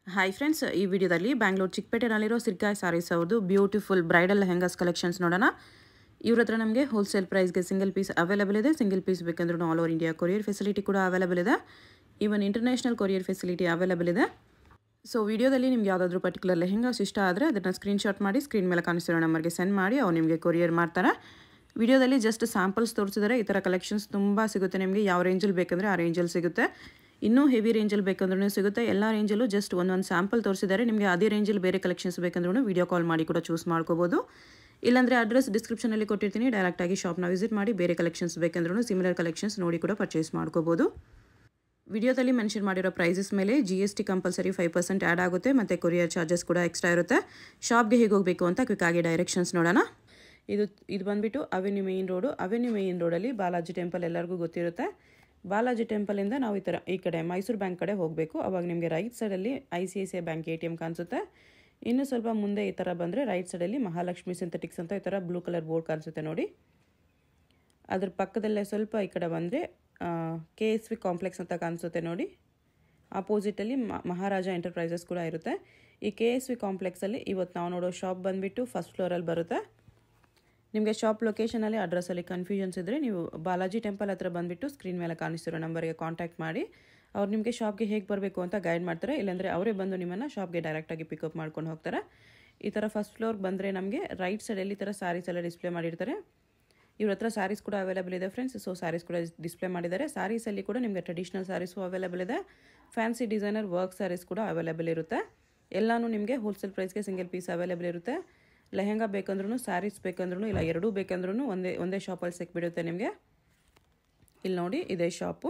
Hi friends ಈ ವಿಡಿಯೋದಲ್ಲಿ ಬ್ಯಾಂಗ್ಳೂರು ಚಿಕ್ಕಪೇಟೆನಲ್ಲಿರೋ ಸಿರ್ಕಾಯ್ ಸಾರೀಸ್ ಅವ್ರದ್ದು ಬ್ಯೂಟಿಫುಲ್ ಬ್ರೈಡಲ್ ಲೆಹೆಂಗಾಸ್ ಕಲೆಕ್ಷನ್ಸ್ ನೋಡೋಣ ಇವ್ರ ಹತ್ರ ನಮಗೆ ಹೋಲ್ಸೇಲ್ ಪ್ರೈಸ್ಗೆ ಸಿಂಗಲ್ ಪೀಸ್ ಅವೈಲೇಬಲ್ ಇದೆ ಸಿಂಗಲ್ ಪೀಸ್ ಬೇಕಂದ್ರೂ all over India courier facility ಕೂಡ ಅವೈಲೇಬಲ್ ಇದೆ even international courier facility available ಇದೆ ಸೊ ವಿಡಿಯೋದಲ್ಲಿ ನಿಮ್ಗೆ ಯಾವುದಾದ್ರೂ ಪರ್ಟಿಕ್ಯುಲರ್ ಲೆಹೆಂಗಾಸ್ ಇಷ್ಟ ಆದರೆ ಅದನ್ನು ಸ್ಕ್ರೀನ್ಶಾಟ್ ಮಾಡಿ ಸ್ಕ್ರೀನ್ ಮೇಲೆ ಕಾಣಿಸ್ತಿರೋ ನಂಬರ್ಗೆ ಸೆಂಡ್ ಮಾಡಿ ಅವ್ರು ನಿಮಗೆ ಕೊರಿಯರ್ ಮಾಡ್ತಾರೆ ವಿಡಿಯೋದಲ್ಲಿ ಜಸ್ಟ್ ಸ್ಯಾಂಪಲ್ಸ್ ತೋರಿಸಿದರೆ ಈ ಥರ ಕಲೆಕ್ಷನ್ಸ್ ತುಂಬ ಸಿಗುತ್ತೆ ನಿಮಗೆ ಯಾವ ರೇಂಜಲ್ಲಿ ಬೇಕಂದರೆ ಆ ರೇಂಜಲ್ಲಿ ಸಿಗುತ್ತೆ ಇನ್ನೂ ಹೆವಿ ರೇಂಜಲ್ಲಿ ಬೇಕಂದ್ರೂ ಸಿಗುತ್ತೆ ಎಲ್ಲ ರೇಂಜಲ್ಲೂ ಜಸ್ಟ್ ಒಂದೊಂದು ಸ್ಯಾಂಪಲ್ ತೋರಿಸಿದ್ದಾರೆ ನಿಮಗೆ ಅದೇ ರೇಂಜಲ್ಲಿ ಬೇರೆ ಕಲೆಕ್ಷನ್ಸ್ ಬೇಕಂದ್ರೂ ವಿಡಿಯೋ ಕಾಲ್ ಮಾಡಿ ಕೂಡ ಚೂಸ್ ಮಾಡ್ಕೋಬೋದು ಇಲ್ಲಾಂದರೆ ಅಡ್ರೆಸ್ ಡಿಸ್ಕ್ರಿಪ್ಷನಲ್ಲಿ ಕೊಟ್ಟಿರ್ತೀನಿ ಡೈರೆಕ್ಟಾಗಿ ಶಾಪ್ನ ವಿಸಿಟ್ ಮಾಡಿ ಬೇರೆ ಕಲೆಕ್ಷನ್ಸ್ ಬೇಕಂದ್ರೂ ಸಿಮಿಲರ್ ಕಲೆಕ್ಷನ್ಸ್ ನೋಡಿ ಕೂಡ ಪರ್ಚೇಸ್ ಮಾಡ್ಕೋಬೋದು ವಿಡಿಯೋದಲ್ಲಿ ಮೆನ್ಷನ್ ಮಾಡಿರೋ ಪ್ರೈಸಸ್ ಮೇಲೆ G S T compulsory five percent add ಆಗುತ್ತೆ ಮತ್ತು ಕೊರಿಯರ್ ಚಾರ್ಜಸ್ ಕೂಡ ಎಕ್ಸ್ಟ್ರಾ ಇರುತ್ತೆ ಶಾಪ್ಗೆ ಹೇಗೆ ಹೋಗಬೇಕು ಅಂತ ಕ್ವಿಕ್ಕಾಗಿ ಡೈರೆಕ್ಷನ್ಸ್ ನೋಡೋಣ ಇದು ಇದು ಬಂದುಬಿಟ್ಟು avenue main road avenue main ರೋಡಲ್ಲಿ ಬಾಲಾಜಿ ಟೆಂಪಲ್ ಎಲ್ಲರಿಗೂ ಗೊತ್ತಿರುತ್ತೆ ಬಾಲಾಜಿ ಟೆಂಪಲಿಂದ ನಾವು ಈ ಥರ ಈ ಕಡೆ ಮೈಸೂರು ಬ್ಯಾಂಕ್ ಕಡೆ ಹೋಗಬೇಕು ಅವಾಗ ನಿಮಗೆ ರೈಟ್ ಸೈಡಲ್ಲಿ I C I C I bank A T M ಕಾಣಿಸುತ್ತೆ ಇನ್ನು ಸ್ವಲ್ಪ ಮುಂದೆ ಈ ಥರ ಬಂದರೆ ರೈಟ್ ಸೈಡಲ್ಲಿ ಮಹಾಲಕ್ಷ್ಮಿ ಸಿಂಥೆಟಿಕ್ಸ್ ಅಂತ ಈ ಥರ ಬ್ಲೂ ಕಲರ್ ಬೋರ್ಡ್ ಕಾಣಿಸುತ್ತೆ ನೋಡಿ ಅದ್ರ ಪಕ್ಕದಲ್ಲೇ ಸ್ವಲ್ಪ ಈ ಕಡೆ ಬಂದರೆ ಕೆ ಎಸ್ ವಿ ಕಾಂಪ್ಲೆಕ್ಸ್ ಅಂತ ಕಾಣಿಸುತ್ತೆ ನೋಡಿ ಆಪೋಸಿಟಲ್ಲಿ ಮಹಾರಾಜ ಎಂಟರ್ಪ್ರೈಸಸ್ ಕೂಡ ಇರುತ್ತೆ ಈ ಕೆ ಎಸ್ ವಿ ಕಾಂಪ್ಲೆಕ್ಸಲ್ಲಿ ಇವತ್ತು ನಾವು ನೋಡೋ ಶಾಪ್ ಬಂದುಬಿಟ್ಟು ಫಸ್ಟ್ ಫ್ಲೋರಲ್ಲಿ ಬರುತ್ತೆ ನಿಮಗೆ ಶಾಪ್ ಲೊಕೇಶನಲ್ಲಿ ಅಡ್ರೆಸ್ಸಲ್ಲಿ ಕನ್ಫ್ಯೂಷನ್ಸ್ ಇದ್ದರೆ ನೀವು ಬಾಲಾಜಿ ಟೆಂಪಲ್ ಹತ್ರ ಬಂದುಬಿಟ್ಟು ಸ್ಕ್ರೀನ್ ಮೇಲೆ ಕಾಣಿಸ್ತಿರೋ ನಂಬರ್ಗೆ ಕಾಂಟ್ಯಾಕ್ಟ್ ಮಾಡಿ ಅವ್ರು ನಿಮಗೆ ಶಾಪ್ಗೆ ಹೇಗೆ ಬರಬೇಕು ಅಂತ ಗೈಡ್ ಮಾಡ್ತಾರೆ ಇಲ್ಲಾಂದರೆ ಅವರೇ ಬಂದು ನಿಮ್ಮನ್ನು ಶಾಪ್ಗೆ ಡೈರೆಕ್ಟಾಗಿ ಪಿಕಪ್ ಮಾಡ್ಕೊಂಡು ಹೋಗ್ತಾರೆ ಈ ಥರ ಫಸ್ಟ್ ಫ್ಲೋರ್ಗೆ ಬಂದರೆ ನಮಗೆ ರೈಟ್ ಸೈಡಲ್ಲಿ ಈ ಥರ ಸ್ಯಾರೀಸ್ ಎಲ್ಲ ಡಿಸ್ಪ್ಲೇ ಮಾಡಿರ್ತಾರೆ ಇವ್ರ ಹತ್ರ ಸ್ಯಾರೀಸ್ ಕೂಡ ಅವೈಲೇಬಲ್ ಇದೆ ಫ್ರೆಂಡ್ಸ್ ಸೊ ಸ್ಯಾರೀಸ್ ಕೂಡ ಡಿಸ್ಪ್ಲೇ ಮಾಡಿದ್ದಾರೆ ಸ್ಯಾರೀಸಲ್ಲಿ ಕೂಡ ನಿಮಗೆ ಟ್ರೆಡಿಷ್ನಲ್ ಸ್ಯಾರೀಸು ಅವೈಲೇಬಲ್ ಇದೆ ಫ್ಯಾನ್ಸಿ ಡಿಸೈನರ್ ವರ್ಕ್ ಸ್ಯಾರೀಸ್ ಕೂಡ ಅವೈಲೇಬಲ್ ಇರುತ್ತೆ ಎಲ್ಲನೂ ನಿಮಗೆ ಹೋಲ್ಸೇಲ್ ಪ್ರೈಸ್ಗೆ ಸಿಂಗಲ್ ಪೀಸ್ ಅವೈಲೇಬಲ್ ಇರುತ್ತೆ ಲೆಹೆಂಗಾ ಬೇಕಂದ್ರೂ ಸ್ಯಾರೀಸ್ ಬೇಕಂದ್ರೂ ಇಲ್ಲ ಎರಡೂ ಬೇಕಂದ್ರೂ ಒಂದೇ ಒಂದೇ ಶಾಪಲ್ಲಿ ಸಿಕ್ಬಿಡುತ್ತೆ ನಿಮಗೆ ಇಲ್ಲಿ ನೋಡಿ ಇದೇ ಶಾಪು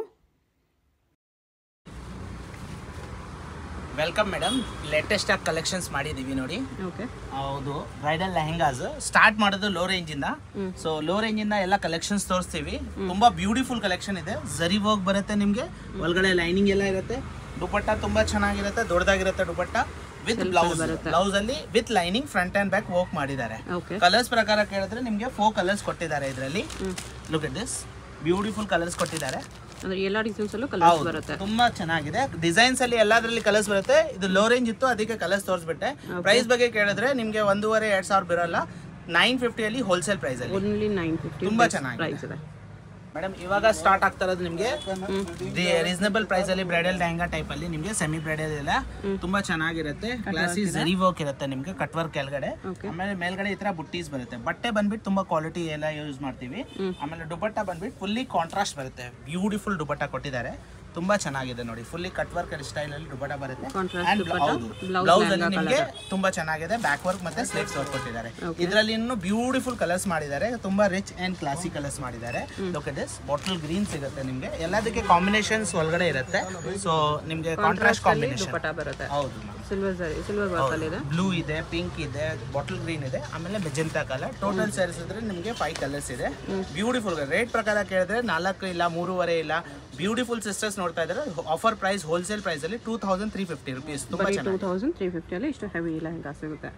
ವೆಲ್ಕಮ್ ಮೇಡಮ್ ಲೇಟೆಸ್ಟ್ ಆಗಿ ಕಲೆಕ್ಷನ್ಸ್ ಮಾಡಿದೀವಿ ನೋಡಿ ಓಕೆ ಹೌದು ಬ್ರೈಡಲ್ ಲೆಹೆಂಗಾಸ್ ಸ್ಟಾರ್ಟ್ ಮಾಡೋದು ಲೋ ರೇಂಜ್ ಇಂದ ಸೊ ಲೋ ರೇಂಜ್ ಇಂದ ಎಲ್ಲ ಕಲೆಕ್ಷನ್ಸ್ ತೋರಿಸ್ತೀವಿ ತುಂಬಾ ಬ್ಯೂಟಿಫುಲ್ ಕಲೆಕ್ಷನ್ ಇದೆ ಜರಿ ವರ್ಕ್ ಬರುತ್ತೆ ನಿಮ್ಗೆ ಒಳಗಡೆ ಲೈನಿಂಗ್ ಎಲ್ಲ ಇರುತ್ತೆ ದುಪಟ್ಟ ತುಂಬಾ ಚೆನ್ನಾಗಿರುತ್ತೆ ದೊಡ್ಡದಾಗಿರುತ್ತೆ ದುಪಟ್ಟ ವಿತ್ ಬ್ಲೌಸ್ ಬ್ಲೌಸ್ ಅಲ್ಲಿ with lining front and back work ಮಾಡಿದ್ದಾರೆ ಓಕೆ ಕಲರ್ಸ್ ಪ್ರಕಾರ ಕೇಳಿದ್ರೆ ನಿಮ್ಗೆ ಫೋರ್ ಕಲರ್ಸ್ ಕೊಟ್ಟಿದ್ದಾರೆ ಇದರಲ್ಲಿ look it this beautiful colours ಕೊಟ್ಟಿದ್ದಾರೆ ಅಂದರೆ ಎಲ್ಲ ಡಿಸೈನ್ಸಲ್ಲೂ ಕಲರ್ಸ್ ಹೌದು ಬರುತ್ತೆ ತುಂಬಾ ಚೆನ್ನಾಗಿದೆ ಡಿಸೈನ್ಸ್ ಅಲ್ಲಿ ಎಲ್ಲದರಲ್ಲಿ ಕಲರ್ಸ್ ಬರುತ್ತೆ ಇದು ಲೋ ರೇಂಜ್ ಇತ್ತು ಅದಕ್ಕೆ ಕಲರ್ಸ್ ತೋರಿಸ್ಬಿಟ್ಟೆ ಪ್ರೈಸ್ ಬಗ್ಗೆ ಕೇಳಿದ್ರೆ ನಿಮ್ಗೆ ಒಂದೂವರೆ ಎರಡ್ ಸಾವಿರ ಬೀರಲ್ಲ ನೈನ್ ಫಿಫ್ಟಿಯಲ್ಲಿ ಹೋಲ್ಸೇಲ್ ಪ್ರೈಸ್ ಅಲ್ಲಿ ಓನ್ಲಿ ನೈನ್ ಫಿಫ್ಟಿ ತುಂಬಾ ಚೆನ್ನಾಗಿದೆ ಪ್ರೈಸ್ ಇದೆ ಮೇಡಮ್ ಇವಾಗ ಸ್ಟಾರ್ಟ್ ಆಗ್ತಾ ಇರೋದು ನಿಮ್ಗೆ ರೀಸನಬಲ್ ಪ್ರೈಸ್ ಅಲ್ಲಿ ಬ್ರೈಡಲ್ ಲೆಹಂಗಾ ಟೈಪ್ ಅಲ್ಲಿ ನಿಮ್ಗೆ ಸೆಮಿ ಬ್ರೈಡಲ್ ಎಲ್ಲ ತುಂಬಾ ಚೆನ್ನಾಗಿರುತ್ತೆ ಕ್ಲಾಸಿ ಜರಿ ವರ್ಕ್ ಇರುತ್ತೆ ನಿಮ್ಗೆ ಕಟ್ ವರ್ಕ್ ಕೆಳಗಡೆ Okay. ಆಮೇಲೆ ಮೇಲ್ಗಡೆ ಈ ತರ ಬುಟ್ಟೀಸ್ ಬರುತ್ತೆ ಬಟ್ಟೆ ಬಂದ್ಬಿಟ್ಟು ತುಂಬಾ ಕ್ವಾಲಿಟಿ ಎಲ್ಲ ಯೂಸ್ ಮಾಡ್ತೀವಿ ಆಮೇಲೆ ದುಪಟ್ಟ ಬಂದ್ಬಿಟ್ಟು ಫುಲ್ಲಿ ಕಾಂಟ್ರಾಸ್ಟ್ ಬರುತ್ತೆ ಬ್ಯೂಟಿಫುಲ್ ದುಪಟ್ಟ ಕೊಟ್ಟಿದ್ದಾರೆ ತುಂಬಾ ಚೆನ್ನಾಗಿದೆ ನೋಡಿ ಫುಲ್ಲಿ ಕಟ್ ವರ್ಕ್ ಸ್ಟೈಲ್ ಅಲ್ಲಿ ದುಪಟ್ಟ ಬರುತ್ತೆ Contrast And ದುಪಟ್ಟ, ಹೌದು blouse ಬ್ಲೌಸ್ ಅಲ್ಲಿ lehenga ನಿಮ್ಗೆ ತುಂಬಾ ಚೆನ್ನಾಗಿದೆ ಬ್ಯಾಕ್ ವರ್ಕ್ ಮತ್ತೆ ಸ್ಲೇಟ್ಸ್ ವರ್ಕ್ ಕೊಟ್ಟಿದ್ದಾರೆ ಇದರಲ್ಲಿ ಇನ್ನು ಬ್ಯೂಟಿಫುಲ್ ಕಲರ್ಸ್ ಮಾಡಿದ್ದಾರೆ ತುಂಬಾ ರಿಚ್ ಅಂಡ್ ಕ್ಲಾಸಿ ಕಲರ್ಸ್ ಮಾಡಿದ್ದಾರೆ look it this bottle green ಸಿಗುತ್ತೆ ನಿಮ್ಗೆ ಎಲ್ಲದಕ್ಕೆ ಕಾಂಬಿನೇಷನ್ಸ್ ಒಳಗಡೆ ಇರುತ್ತೆ ಸೊ ನಿಮ್ಗೆ ಕಾಂಟ್ರಾಸ್ಟ್ ಕಾಂಬಿನೇಷನ್ ದುಪಟ್ಟ ಬರುತ್ತೆ ಹೌದು ಮ್ಯಾಮ್ ಸಿಲ್ವರ್ ಸರಿ ಸಿಲ್ವರ್ ವರ್ಕಲ್ಲಿ ಇದೆ ಬ್ಲೂ ಇದೆ ಪಿಂಕ್ ಇದೆ ಬಾಟಲ್ ಗ್ರೀನ್ ಇದೆ ಆಮೇಲೆ ಮೆಜೆಂಟಾ ಕಲರ್ ಟೋಟಲ್ ಸೇರಿಸಿದ್ರೆ ನಿಮಗೆ ಫೈವ್ ಕಲರ್ಸ್ ಇದೆ ಬ್ಯೂಟಿಫುಲ್ ರೇಟ್ ಪ್ರಕಾರ ಕೇಳಿದ್ರೆ ನಾಲ್ಕು ಇಲ್ಲ ಮೂರುವರೆ ಇಲ್ಲ ಬ್ಯೂಟಿಫುಲ್ ಸಿಸ್ಟರ್ಸ್ ನೋಡ್ತಾ ಇದ್ದಾರೆ ಆಫರ್ ಪ್ರೈಸ್ ಹೋಲ್ಸೇಲ್ ಪ್ರೈಸ್ ಅಲ್ಲಿ two thousand three fifty rupees ತುಂಬಾ ಟೂ ಚೆನ್ನಾಗಿ ತೌಸಂಡ್ ತ್ರೀ ಫಿಫ್ಟಿಯಲ್ಲಿ ಇಷ್ಟು ಹೆವಿ ಲೆಹಂಗಾ ಸಿಗುತ್ತೆ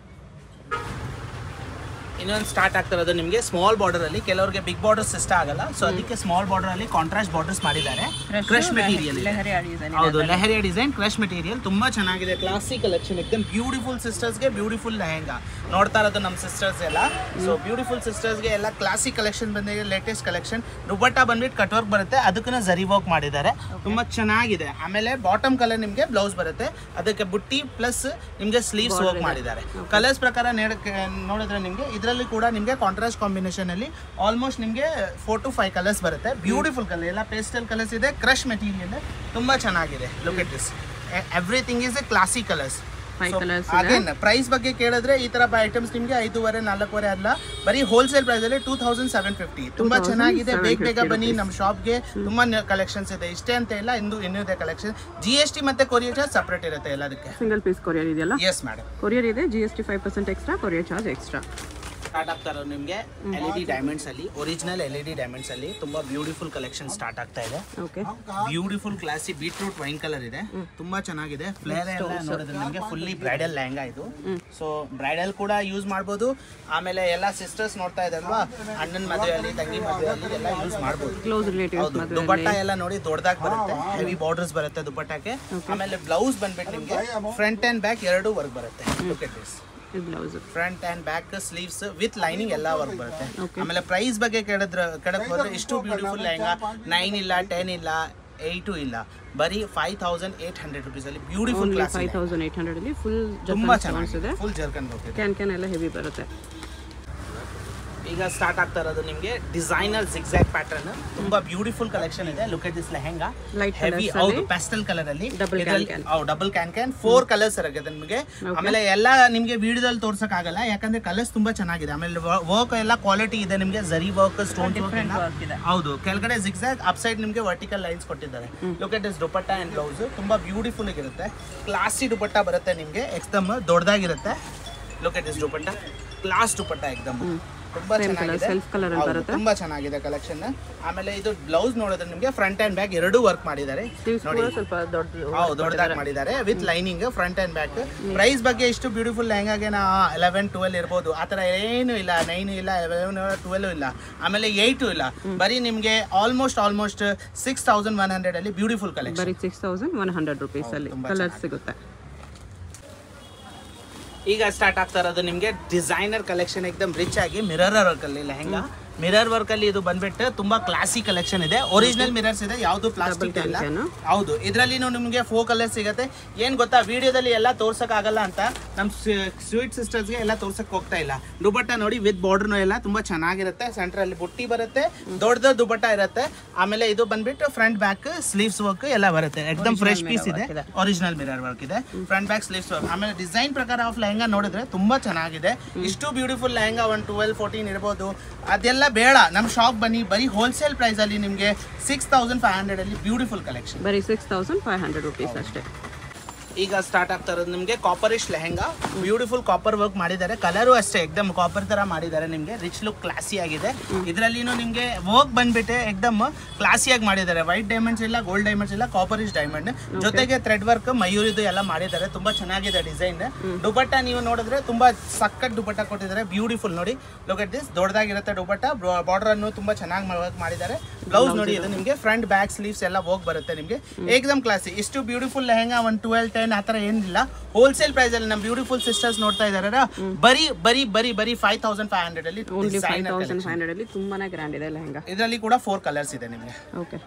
ಇನ್ನೊಂದು ಸ್ಟಾರ್ಟ್ ಆಗ್ತಾ ಇರೋದು ನಿಮಗೆ ಸ್ಮಾಲ್ ಬಾರ್ಡರ್ ಅಲ್ಲಿ ಕೆಲವರಿಗೆ ಬಿಗ್ ಬಾರ್ಡರ್ಸ್ ಇಷ್ಟ ಆಗಲ್ಲ ಸೊ ಅದಕ್ಕೆ ಸ್ಮಾಲ್ ಬಾರ್ಡರ್ ಅಲ್ಲಿ ಕಾಂಟ್ರಾಸ್ಟ್ ಬಾರ್ಡರ್ಸ್ ಮಾಡಿದ್ದಾರೆ ಕ್ರಶ್ ಮೆಟೀರಿಯಲ್ ಲೆಹರಿ ಡಿಸೈನ್ ಹೌದು ಲೆಹರಿಯಾ ಡಿಸೈನ್ ಕ್ರಶ್ ಮೆಟೀರಿಯಲ್ ತುಂಬಾ ಚೆನ್ನಾಗಿದೆ ಕ್ಲಾಸಿಕ್ ಕಲೆಕ್ಷನ್ ಎಕ್ದಮ್ ಬ್ಯೂಟಿಫುಲ್ ಸಿಸ್ಟರ್ಸ್ಗೆ ಬ್ಯೂಟಿಫುಲ್ ಲೆಹಂಗಾ ನೋಡ್ತಾ ಇರೋದು ನಮ್ಮ ಸಿಸ್ಟರ್ಸ್ ಎಲ್ಲ ಸೊ ಬ್ಯೂಟಿಫುಲ್ ಸಿಸ್ಟರ್ಸ್ಗೆ ಎಲ್ಲ ಕ್ಲಾಸಿಕ್ ಕಲೆಕ್ಷನ್ ಬಂದಿದೆ ಲೇಟೆಸ್ಟ್ ಕಲೆಕ್ಷನ್ ದುಬಟ್ಟ ಬಂದ್ಬಿಟ್ಟು ಕಟ್ ವರ್ಕ್ ಬರುತ್ತೆ ಅದಕ್ಕೂ ಜರಿ ವರ್ಕ್ ಮಾಡಿದ್ದಾರೆ ತುಂಬಾ ಚೆನ್ನಾಗಿದೆ ಆಮೇಲೆ ಬಾಟಮ್ ಕಲರ್ ನಿಮಗೆ ಬ್ಲೌಸ್ ಬರುತ್ತೆ ಅದಕ್ಕೆ ಬುಟ್ಟಿ ಪ್ಲಸ್ ನಿಮಗೆ ಸ್ಲೀವ್ಸ್ ವರ್ಕ್ ಮಾಡಿದ್ದಾರೆ ಕಲರ್ಸ್ ಪ್ರಕಾರ ನೇಡಕ್ಕೆ- ನೋಡಿದ್ರೆ ನಿಮಗೆ ಇದರಲ್ಲಿ ಕೂಡ ನಿಮಗೆ ಕಾಂಟ್ರಾಸ್ಟ್ ಕಾಂಬಿನೇಷನ್ ಅಲ್ಲಿ ಆಲ್ಮೋಸ್ಟ್ ನಿಮಗೆ ಫೋರ್ ಟು ಫೈವ್ ಕಲರ್ಸ್ ಬರುತ್ತೆ ಬ್ಯೂಟಿಫುಲ್ ಕಲರ್ ಎಲ್ಲ ಪೇಸ್ಟಲ್ ಕಲರ್ಸ್ ಇದೆ ಕ್ರಶ್ ಮೆಟೀರಿಯಲ್ ತುಂಬಾ ಚೆನ್ನಾಗಿದೆ look it this everything is a classy colours Five colours ಇದೆ. ಅಗೇನ್ ಪ್ರೈಸ್ ಬಗ್ಗೆ ಕೇಳಿದ್ರೆ ಈ ತರ ಐಟಮ್ಸ್ ನಿಮಗೆ ಐದೂವರೆ ನಾಲ್ಕೂವರೆ ಅಲ್ಲ ಬರೀ ಹೋಲ್ಸೇಲ್ ಪ್ರೈಸ್ ಅಲ್ಲಿ ಟೂ ತೌಸಂಡ್ ಸೆವೆನ್ ಫಿಫ್ಟಿ ತುಂಬಾ ಚೆನ್ನಾಗಿದೆ ಬೇಗ ಬೇಗ ಬನ್ನಿ ನಮ್ಮ ಶಾಪ್ಗೆ ತುಂಬಾ ಕಲೆಕ್ಷನ್ಸ್ ಇದೆ ಇಷ್ಟೇ ಅಂತ ಇಲ್ಲ ಇಂದು ಇನ್ನೂ ಇದೆ ಕಲೆಕ್ಷನ್ ಜಿ ಎಸ್ ಟಿ ಮತ್ತೆ ಕೊರಿಯರ್ ಚಾರ್ಜ್ ಸಪ್ರೇಟ್ ಇರುತ್ತೆ ಎಲ್ಲದಕ್ಕೆ ಸಿಂಗಲ್ ಪೀಸ್ ಕೊರಿಯರ್ ಇದೆಯಲ್ಲ ಎಸ್ ಮೇಡಮ್ ಕೊರಿಯರ್ ಇದೆ G S T five percent extra courier charge extra start ಆಗ್ತಾ ಇರೋದು ನಿಮಗೆ ಎಲ್ ಇ ಡಿ ಡೈಮಂಡ್ಸ್ ಅಲ್ಲಿ original L E D diamonds ಅಲ್ಲಿ ತುಂಬಾ ಬ್ಯೂಟಿಫುಲ್ ಕಲೆಕ್ಷನ್ ಸ್ಟಾರ್ಟ್ ಆಗ್ತಾ ಇದೆ okay beautiful classy beetroot wine colour ಇದೆ ತುಂಬಾ ಚೆನ್ನಾಗಿದೆ ಫ್ಲೇರ್ ಎಲ್ಲ ನೋಡಿದ್ರೆ ನಿಮಗೆ ಫುಲ್ಲಿ ಬ್ರೈಡಲ್ ಲೆಹಂಗಾ ಇದು ಸೊ ಬ್ರೈಡಲ್ ಕೂಡ ಯೂಸ್ ಮಾಡ್ಬೋದು ಆಮೇಲೆ ಎಲ್ಲ ಸಿಸ್ಟರ್ಸ್ ನೋಡ್ತಾ ಇದ್ದಾರಲ್ವಾ ಅಣ್ಣನ ಮದುವೆಯಲ್ಲಿ ತಂಗಿ ಮದುವೆಯಲ್ಲಿ ಎಲ್ಲ ಯೂಸ್ ಮಾಡ್ಬೋದು ಕ್ಲೋಸ್ ರಿಲೇಟಿವ್ಸ್ ಹೌದು ದುಪಟ್ಟ ಎಲ್ಲ ನೋಡಿ ದೊಡ್ಡದಾಗಿ ಬರುತ್ತೆ ಹೆವಿ ಬಾರ್ಡರ್ಸ್ ಬರುತ್ತೆ ದುಪಟ್ಟಕ್ಕೆ ಆಮೇಲೆ ಬ್ಲೌಸ್ ಬಂದ್ಬಿಟ್ಟು ನಿಮಗೆ ಫ್ರಂಟ್ ಅಂಡ್ ಬ್ಯಾಕ್ ಎರಡು ವರ್ಕ್ ಬರುತ್ತೆ ಲುಕ್ ಎಟ್ ದಿಸ್ ಇದು blouse front and back sleeves with lining ಎಲ್ಲ ವರ್ಕ್ ಬರುತ್ತೆ ಆಮೇಲೆ ಪ್ರೈಸ್ ಬಗ್ಗೆ ಕೇಳಿದ್ರ ಕೆಳಕ್ ಹೋದ್ರೆ ಇಷ್ಟು ಬ್ಯೂಟಿಫುಲ್ ಲೆಹಂಗಾ ನೈನ್ ಇಲ್ಲ ಟೆನ್ ಇಲ್ಲ ಏಯ್ಟು ಇಲ್ಲ ಬರೀ five thousand eight hundred rupees ಅಲ್ಲಿ beautiful class five thousand eight ಹಂಡ್ರೆಡಲ್ಲಿ ಫುಲ್ ತುಂಬಾ ಜರ್ಕನ್ ಇದೆ ಚೆನ್ನಾಗಿದೆ ಫುಲ್ ಜರ್ಕನ್ ಹೋಗ್ತಿದೆ ಕ್ಯಾನ್ ಕ್ಯಾನ್ ಎಲ್ಲ ಹೆವಿ ಬರುತ್ತೆ ಈಗ ಸ್ಟಾರ್ಟ್ ಆಗ್ತಾ ಇರೋದು ನಿಮಗೆ ಡಿಸೈನರ್ ಜಿಗ್ಸಾಕ್ ಪ್ಯಾಟರ್ನ್ ತುಂಬಾ ಬ್ಯೂಟಿಫುಲ್ ಕಲೆಕ್ಷನ್ ಇದೆ look at this lehenga Light heavy colours ಹೌದು ಪ್ಯಾಸ್ಟಲ್ ಕಲರ್ ಅಲ್ಲಿ Double can double can can four colours ಇರುತ್ತೆ ನಿಮಗೆ ಆಮೇಲೆ ಎಲ್ಲ ನಿಮಗೆ ವಿಡಿಯೋದಲ್ಲಿ ತೋರ್ಸಕ್ ಆಗಲ್ಲ ಯಾಕಂದ್ರೆ ಕಲರ್ಸ್ ತುಂಬಾ ಚೆನ್ನಾಗಿದೆ ಆಮೇಲೆ ವರ್ಕ್ ಎಲ್ಲ ಕ್ವಾಲಿಟಿ ಇದೆ ನಿಮಗೆ ಜರಿ ವರ್ಕ್ ಸ್ಟೋನ್ work ಇದೆ. ಹೌದು ಕೆಳಗಡೆ ಜಿಗ್ಸಾಕ್ ಅಪ್ ಸೈಡ್ ನಿಮಗೆ ವರ್ಟಿಕಲ್ ಲೈನ್ಸ್ ಕೊಟ್ಟಿದ್ದಾರೆ look at this dupatta and blouse ತುಂಬಾ ಬ್ಯೂಟಿಫುಲ್ ಆಗಿರುತ್ತೆ ಕ್ಲಾಸಿ ದುಪಟ್ಟ ಬರುತ್ತೆ ನಿಮಗೆ ಎಕ್ದಮ್ ದೊಡ್ಡದಾಗಿರುತ್ತೆ look at this dupatta class dupatta ಎಕ್ದಮ್ ತುಂಬಾ Same colour, ಚೆನ್ನಾಗಿದೆ self colour ಅಲ್ಲಿ ಹೌದು, ಬರುತ್ತೆ. ತುಂಬಾ ಚೆನ್ನಾಗಿದೆ ಕಲೆಕ್ಷನ್ ಆಮೇಲೆ ಇದು ಬ್ಲೌಸ್ ನೋಡಿದ್ರೆ ನಿಮಗೆ ಫ್ರಂಟ್ ಅಂಡ್ ಬ್ಯಾಕ್ ಎರಡೂ ವರ್ಕ್ ಮಾಡಿದ್ದಾರೆ ಸ್ಲೀವ್ಸ್ ನೋಡಿ ಕೂಡ ಸ್ವಲ್ಪ ದೊಡ್ಡ ಹೌದು ದೊಡ್ಡದಾಗಿ ಮಾಡಿದ್ದಾರೆ with lining front and back price ಬಗ್ಗೆ ಇಷ್ಟು ಬ್ಯೂಟಿಫುಲ್ ಲೆಹಂಗಾಗೆ ನಾ ಎಲೆವೆನ್ ಟ್ವೆಲ್ ಇರ್ಬೋದು ಆ ಥರ ಏನು ಇಲ್ಲ ನೈನ್ ಇಲ್ಲ ಎಲೆವೆನ್ ಟ್ವೆಲ್ ಇಲ್ಲ ಆಮೇಲೆ ಏಯ್ಟು ಇಲ್ಲ ಬರೀ ನಿಮಗೆ almost almost six thousand one hundred ಅಲ್ಲಿ ಬ್ಯೂಟಿಫುಲ್ ಕಲೆಕ್ಷನ್ ಬರೀ six thousand one hundred rupees ಅಲ್ಲಿ ತುಂಬಾ ಕಲರ್ ಸಿಗುತ್ತೆ ಈಗ ಸ್ಟಾರ್ಟ್ ಆಗ್ತಾ ಇರೋದು ನಿಮಗೆ ಡಿಸೈನರ್ ಕಲೆಕ್ಷನ್ ಎಕ್ದಮ್ ರಿಚ್ ಆಗಿ ಮಿರರ್ ವರ್ಕ್ ಅಲ್ಲಿ ಲೆಹಂಗಾ ಮಿರರ್ ವರ್ಕ್ ಅಲ್ಲಿ ಇದು ಬಂದ್ಬಿಟ್ಟು ತುಂಬಾ ಕ್ಲಾಸಿ ಕಲೆಕ್ಷನ್ ಇದೆ ಒರಿಜಿನಲ್ ಮಿರರ್ಸ್ ಇದೆ ಯಾವುದು ಪ್ಲಾಸ್ಟಿಕ್ ಇಲ್ಲ can. ಹೌದು ಇದರಲ್ಲಿ ನಿಮಗೆ ಫೋ ಕಲರ್ ಸಿಗುತ್ತೆ ಏನ್ ಗೊತ್ತಾ ವಿಡಿಯೋದಲ್ಲಿ ಎಲ್ಲ ತೋರ್ಸಕ್ ಆಗಲ್ಲ ಅಂತ ನಮ್ ಸ್ವೀಟ್ ಸಿಸ್ಟರ್ಸ್ಗೆ ಎಲ್ಲ ತೋರ್ಸಕ್ ಹೋಗ್ತಾ ಇಲ್ಲ ದುಬಟ್ಟ ನೋಡಿ ವಿತ್ ಬಾರ್ಡರ್ ಎಲ್ಲ ತುಂಬಾ ಚೆನ್ನಾಗಿರುತ್ತೆ ಸೆಂಟರ್ ಅಲ್ಲಿ ಬುಟ್ಟಿ ಬರುತ್ತೆ ದೊಡ್ಡ ದುಬಟ್ಟ ಇರುತ್ತೆ ಆಮೇಲೆ ಇದು ಬಂದ್ಬಿಟ್ಟು ಫ್ರಂಟ್ ಬ್ಯಾಕ್ ಸ್ಲೀವ್ಸ್ ವರ್ಕ್ ಎಲ್ಲ ಬರುತ್ತೆ ಎಕ್ದಮ್ ಫ್ರೆಶ್ ಪೀಸ್ ಇದೆ ಒರಿಜಿನಲ್ ಮಿರರ್ ವರ್ಕ್ ಇದೆ ಫ್ರಂಟ್ ಬ್ಯಾಕ್ ಸ್ಲೀವ್ಸ್ ವರ್ಕ್ ಆಮೇಲೆ ಡಿಸೈನ್ ಪ್ರಕಾರ ಆಫ್ ಲೆಹಂಗಾ ನೋಡಿದ್ರೆ ತುಂಬಾ ಚೆನ್ನಾಗಿದೆ ಇಷ್ಟು beautiful lehenga one twelve fourteen ಇರ್ಬೋದು ಅದೆಲ್ಲ ಬೇಡ ನಮ್ಮ ಶಾಪ್ ಬನ್ನಿ ಬರೀ ಹೋಲ್ಸೇಲ್ ಪ್ರೈಸ್ ಅಲ್ಲಿ ನಿಮಗೆ ಸಿಕ್ಸ್ ತೌಸಂಡ್ ಫೈವ್ ಹಂಡ್ರೆಡ್ ಅಲ್ಲಿ ಬ್ಯೂಟಿಫುಲ್ ಕಲೆಕ್ಷನ್ ಬರೀ six thousand five hundred rupees ಅಷ್ಟೇ ಈಗ ಸ್ಟಾರ್ಟ್ ಆಗ್ತಾ ಇರೋದು ನಿಮಗೆ copperish lehenga beautiful copper work ಮಾಡಿದ್ದಾರೆ ಕಲರು ಅಷ್ಟೇ ಎಕ್ದಮ್ ಕಾಪರ್ ತರ ಮಾಡಿದ್ದಾರೆ ನಿಮಗೆ ರಿಚ್ ಲುಕ್ ಕ್ಲಾಸಿ ಆಗಿದೆ ಇದರಲ್ಲಿನೂ ನಿಮಗೆ ವರ್ಕ್ ಬಂದ್ಬಿಟ್ಟು ಎಕ್ದಮ್ ಕ್ಲಾಸಿಯಾಗಿ ಮಾಡಿದ್ದಾರೆ ವೈಟ್ ಡೈಮಂಡ್ಸ್ ಇಲ್ಲ ಗೋಲ್ಡ್ ಡೈಮಂಡ್ಸ್ ಇಲ್ಲ ಕಾಪರಿಶ್ ಡೈಮಂಡ್ ಜೊತೆಗೆ ಥ್ರೆಡ್ ವರ್ಕ್ ಮಯೂರಿದು ಎಲ್ಲ ಮಾಡಿದ್ದಾರೆ ತುಂಬಾ ಚೆನ್ನಾಗಿದೆ ಡಿಸೈನ್ ದುಪಟ್ಟ ನೀವು ನೋಡಿದ್ರೆ ತುಂಬಾ ಸಖತ್ ದುಪಟ್ಟ ಕೊಟ್ಟಿದ್ದಾರೆ ಬ್ಯೂಟಿಫುಲ್ ನೋಡಿ ಲುಕ್ ಅಟ್ ದಿಸ್ ದೊಡ್ಡದಾಗಿರುತ್ತೆ ದುಪಟ್ಟ ಬಾರ್ಡರ್ ಅನ್ನು ತುಂಬಾ ಚೆನ್ನಾಗಿ ವರ್ಕ್ ಮಾಡಿದ್ದಾರೆ ಬ್ಲೌಸ್ ನೋಡಿ ಇದು ನಿಮಗೆ ಫ್ರಂಟ್ ಬ್ಯಾಕ್ ಸ್ಲೀವ್ಸ್ ಎಲ್ಲ ವರ್ಕ್ ಬರುತ್ತೆ ನಿಮಗೆ ಏಕ್ದಮ್ ಕ್ಲಾಸಿ ಇಷ್ಟು beautiful lehenga one twelve ten ಆ ಥರ ಏನಿಲ್ಲ ಹೋಲ್ಸೇಲ್ ಪ್ರೈಸ್ ಅಲ್ಲಿ ನಮ್ಮ ಬ್ಯೂಟಿಫುಲ್ ಸಿಸ್ಟರ್ಸ್ ನೋಡ್ತಾ ಇದ್ದಾರೆ ಬರೀ ಬರಿ ಬರಿ ಬರಿ ಫೈವ್ ತೌಸಂಡ್ ಫೈವ್ ಹಂಡ್ರೆಡ್ ಅಲ್ಲಿ only five thousand five hundred ಅಲ್ಲಿ ತುಂಬಾನೇ ಗ್ರ್ಯಾಂಡ್ ಇದೆ ಲೆಹಂಗಾ ಇದರಲ್ಲಿ ಕೂಡ ಫೋರ್ ಕಲರ್ಸ್ ಇದೆ ನಿಮಗೆ ಓಕೆ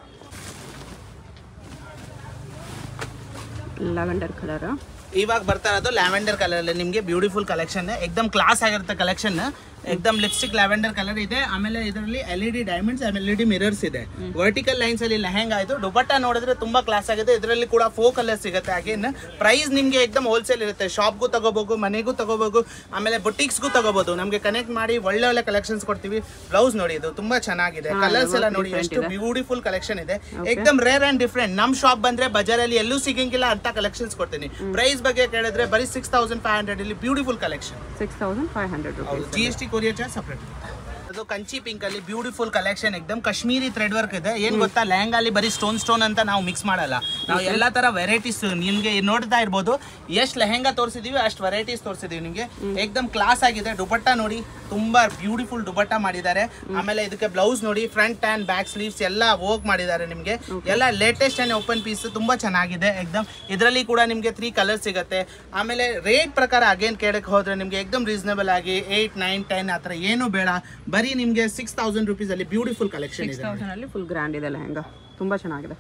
ಲ್ಯಾವೆಂಡರ್ ಕಲರ್ ಇವಾಗ ಬರ್ತಾ ಇರೋದು ಲ್ಯಾವೆಂಡರ್ ಕಲರ್ ಅಲ್ಲಿ ನಿಮಗೆ ಬ್ಯೂಟಿಫುಲ್ ಕಲೆಕ್ಷನ್ ಎಕ್ದಮ್ ಕ್ಲಾಸ್ ಆಗಿರುತ್ತೆ ಕಲೆಕ್ಷನ್ ಎಕ್ದಮ್ ಲಿಪ್ಸ್ಟಿಕ್ ಲ್ಯಾವೆಂಡರ್ ಕಲರ್ ಇದೆ ಆಮೇಲೆ ಇದರಲ್ಲಿ L E D diamonds L E D mirrors ಇದೆ ವರ್ಟಿಕಲ್ ಲೈನ್ಸ್ ಅಲ್ಲಿ ಲೆಹಂಗಾ ಇದು ದುಪಟ್ಟ ನೋಡಿದ್ರೆ ತುಂಬಾ ಕ್ಲಾಸ್ ಆಗಿದೆ ಇದರಲ್ಲಿ ಕೂಡ ಫೋ ಕಲರ್ ಸಿಗುತ್ತೆ ಅಗೇನ್ ಪ್ರೈಸ್ ನಿಮಗೆ ಎಕ್ದಮ್ ಹೋಲ್ಸೇಲ್ ಇರುತ್ತೆ ಶಾಪ್ಗೂ ತಗೋಬಹುದು ಮನೆಗೂ ತಗೋಬಹುದು ಆಮೇಲೆ ಬುಟಿಕ್ಸ್ಗೂ ತಗೋಬಹುದು ನಮಗೆ ಕನೆಕ್ಟ್ ಮಾಡಿ ಒಳ್ಳೆ ಒಳ್ಳೆ ಕಲೆಕ್ಷನ್ಸ್ ಕೊಡ್ತೀವಿ ಬ್ಲೌಸ್ ನೋಡಿ ಇದು ತುಂಬಾ ಚೆನ್ನಾಗಿದೆ ಕಲರ್ಸ್ ಎಲ್ಲ ನೋಡಿ ಎಷ್ಟು ಬ್ಯೂಟಿಫುಲ್ ಕಲೆಕ್ಷನ್ ಇದೆ ಎಕ್ದಮ್ ರೇರ್ ಅಂಡ್ ಡಿಫ್ರೆಂಟ್ ನಮ್ ಶಾಪ್ ಬಂದ್ರೆ ಬಜಾರಲ್ಲಿ ಎಲ್ಲೂ ಸಿಗಂಗಿಲ್ಲ ಅಂತ ಕಲೆಕ್ಷನ್ಸ್ ಕೊಡ್ತೀನಿ ಪ್ರೈಸ್ ಬಗ್ಗೆ ಕೇಳಿದ್ರೆ ಬರೀ ಸಿಕ್ಸ್ ತೌಸಂಡ್ ಫೈವ್ ಹಂಡ್ರೆಡ್ ಇಲ್ಲಿ beautiful collection six thousand five hundred rupees G S T courier charge separate ಅದು ಕಂಚಿ ಪಿಂಕ್ ಅಲ್ಲಿ ಬ್ಯೂಟಿಫುಲ್ ಕಲೆಕ್ಷನ್ ಎಕ್ದಮ್ ಕಾಶ್ಮೀರಿ ಥ್ರೆಡ್ ವರ್ಕ್ ಇದೆ ಏನ್ ಗೊತ್ತಾ ಲೆಹಂಗಾ ಅಲ್ಲಿ ಬರೀ ಸ್ಟೋನ್ ಸ್ಟೋನ್ ಅಂತ ನಾವು ಮಿಕ್ಸ್ ಮಾಡಲ್ಲ ನಾವು ಎಲ್ಲಾ ತರ ವೆರೈಟೀಸ್ ನಿಮ್ಗೆ ನೋಡ್ತಾ ಇರ್ಬೋದು ಎಷ್ಟು ಲೆಹಂಗಾ ತೋರಿಸಿದೀವಿ ಅಷ್ಟು ವೆರೈಟೀಸ್ ತೋರಿಸಿದೀವಿ ನಿಮ್ಗೆ ಏಕ್ದಮ್ ಕ್ಲಾಸ್ ಆಗಿದೆ ದುಪಟ್ಟ ನೋಡಿ ತುಂಬಾ ಬ್ಯೂಟಿಫುಲ್ ದುಪಟ್ಟ ಮಾಡಿದ್ದಾರೆ ಆಮೇಲೆ ಇದಕ್ಕೆ ಬ್ಲೌಸ್ ನೋಡಿ ಫ್ರಂಟ್ ಅಂಡ್ ಬ್ಯಾಕ್ ಸ್ಲೀವ್ಸ್ ಎಲ್ಲ ವರ್ಕ್ ಮಾಡಿದ್ದಾರೆ ನಿಮ್ಗೆ ಎಲ್ಲ ಲೇಟೆಸ್ಟ್ ಅಂಡ್ ಓಪನ್ ಪೀಸ್ ತುಂಬಾ ಚೆನ್ನಾಗಿದೆ ಎಕ್ದಮ್ ಇದರಲ್ಲಿ ಕೂಡ ನಿಮ್ಗೆ ತ್ರೀ ಕಲರ್ ಸಿಗುತ್ತೆ ಆಮೇಲೆ ರೇಟ್ ಪ್ರಕಾರ ಅಗೇನ್ ಕೇಳಕ್ಕೆ ಹೋದ್ರೆ ನಿಮ್ಗೆ ಎಕ್ದಮ್ ರೀಸನಬಲ್ ಆಗಿ ಏಯ್ಟ್ ನೈನ್ ಟೆನ್ ಆ ಥರ ಏನು ಬೇಡ ಬರೀ ನಿಮ್ಗೆ ಸಿಕ್ಸ್ ತೌಸಂಡ್ ರುಪೀಸ್ ಅಲ್ಲಿ ಬ್ಯೂಟಿಫುಲ್ ಕಲೆಕ್ಷನ್ ಇದೆ ತೌಸಂಡ್ ಅಲ್ಲಿ ಫುಲ್ ಗ್ರ್ಯಾಂಡ್ ಇದೆ ಲೆಹಂಗಾ ತುಂಬಾ ಚೆನ್ನಾಗಿದೆ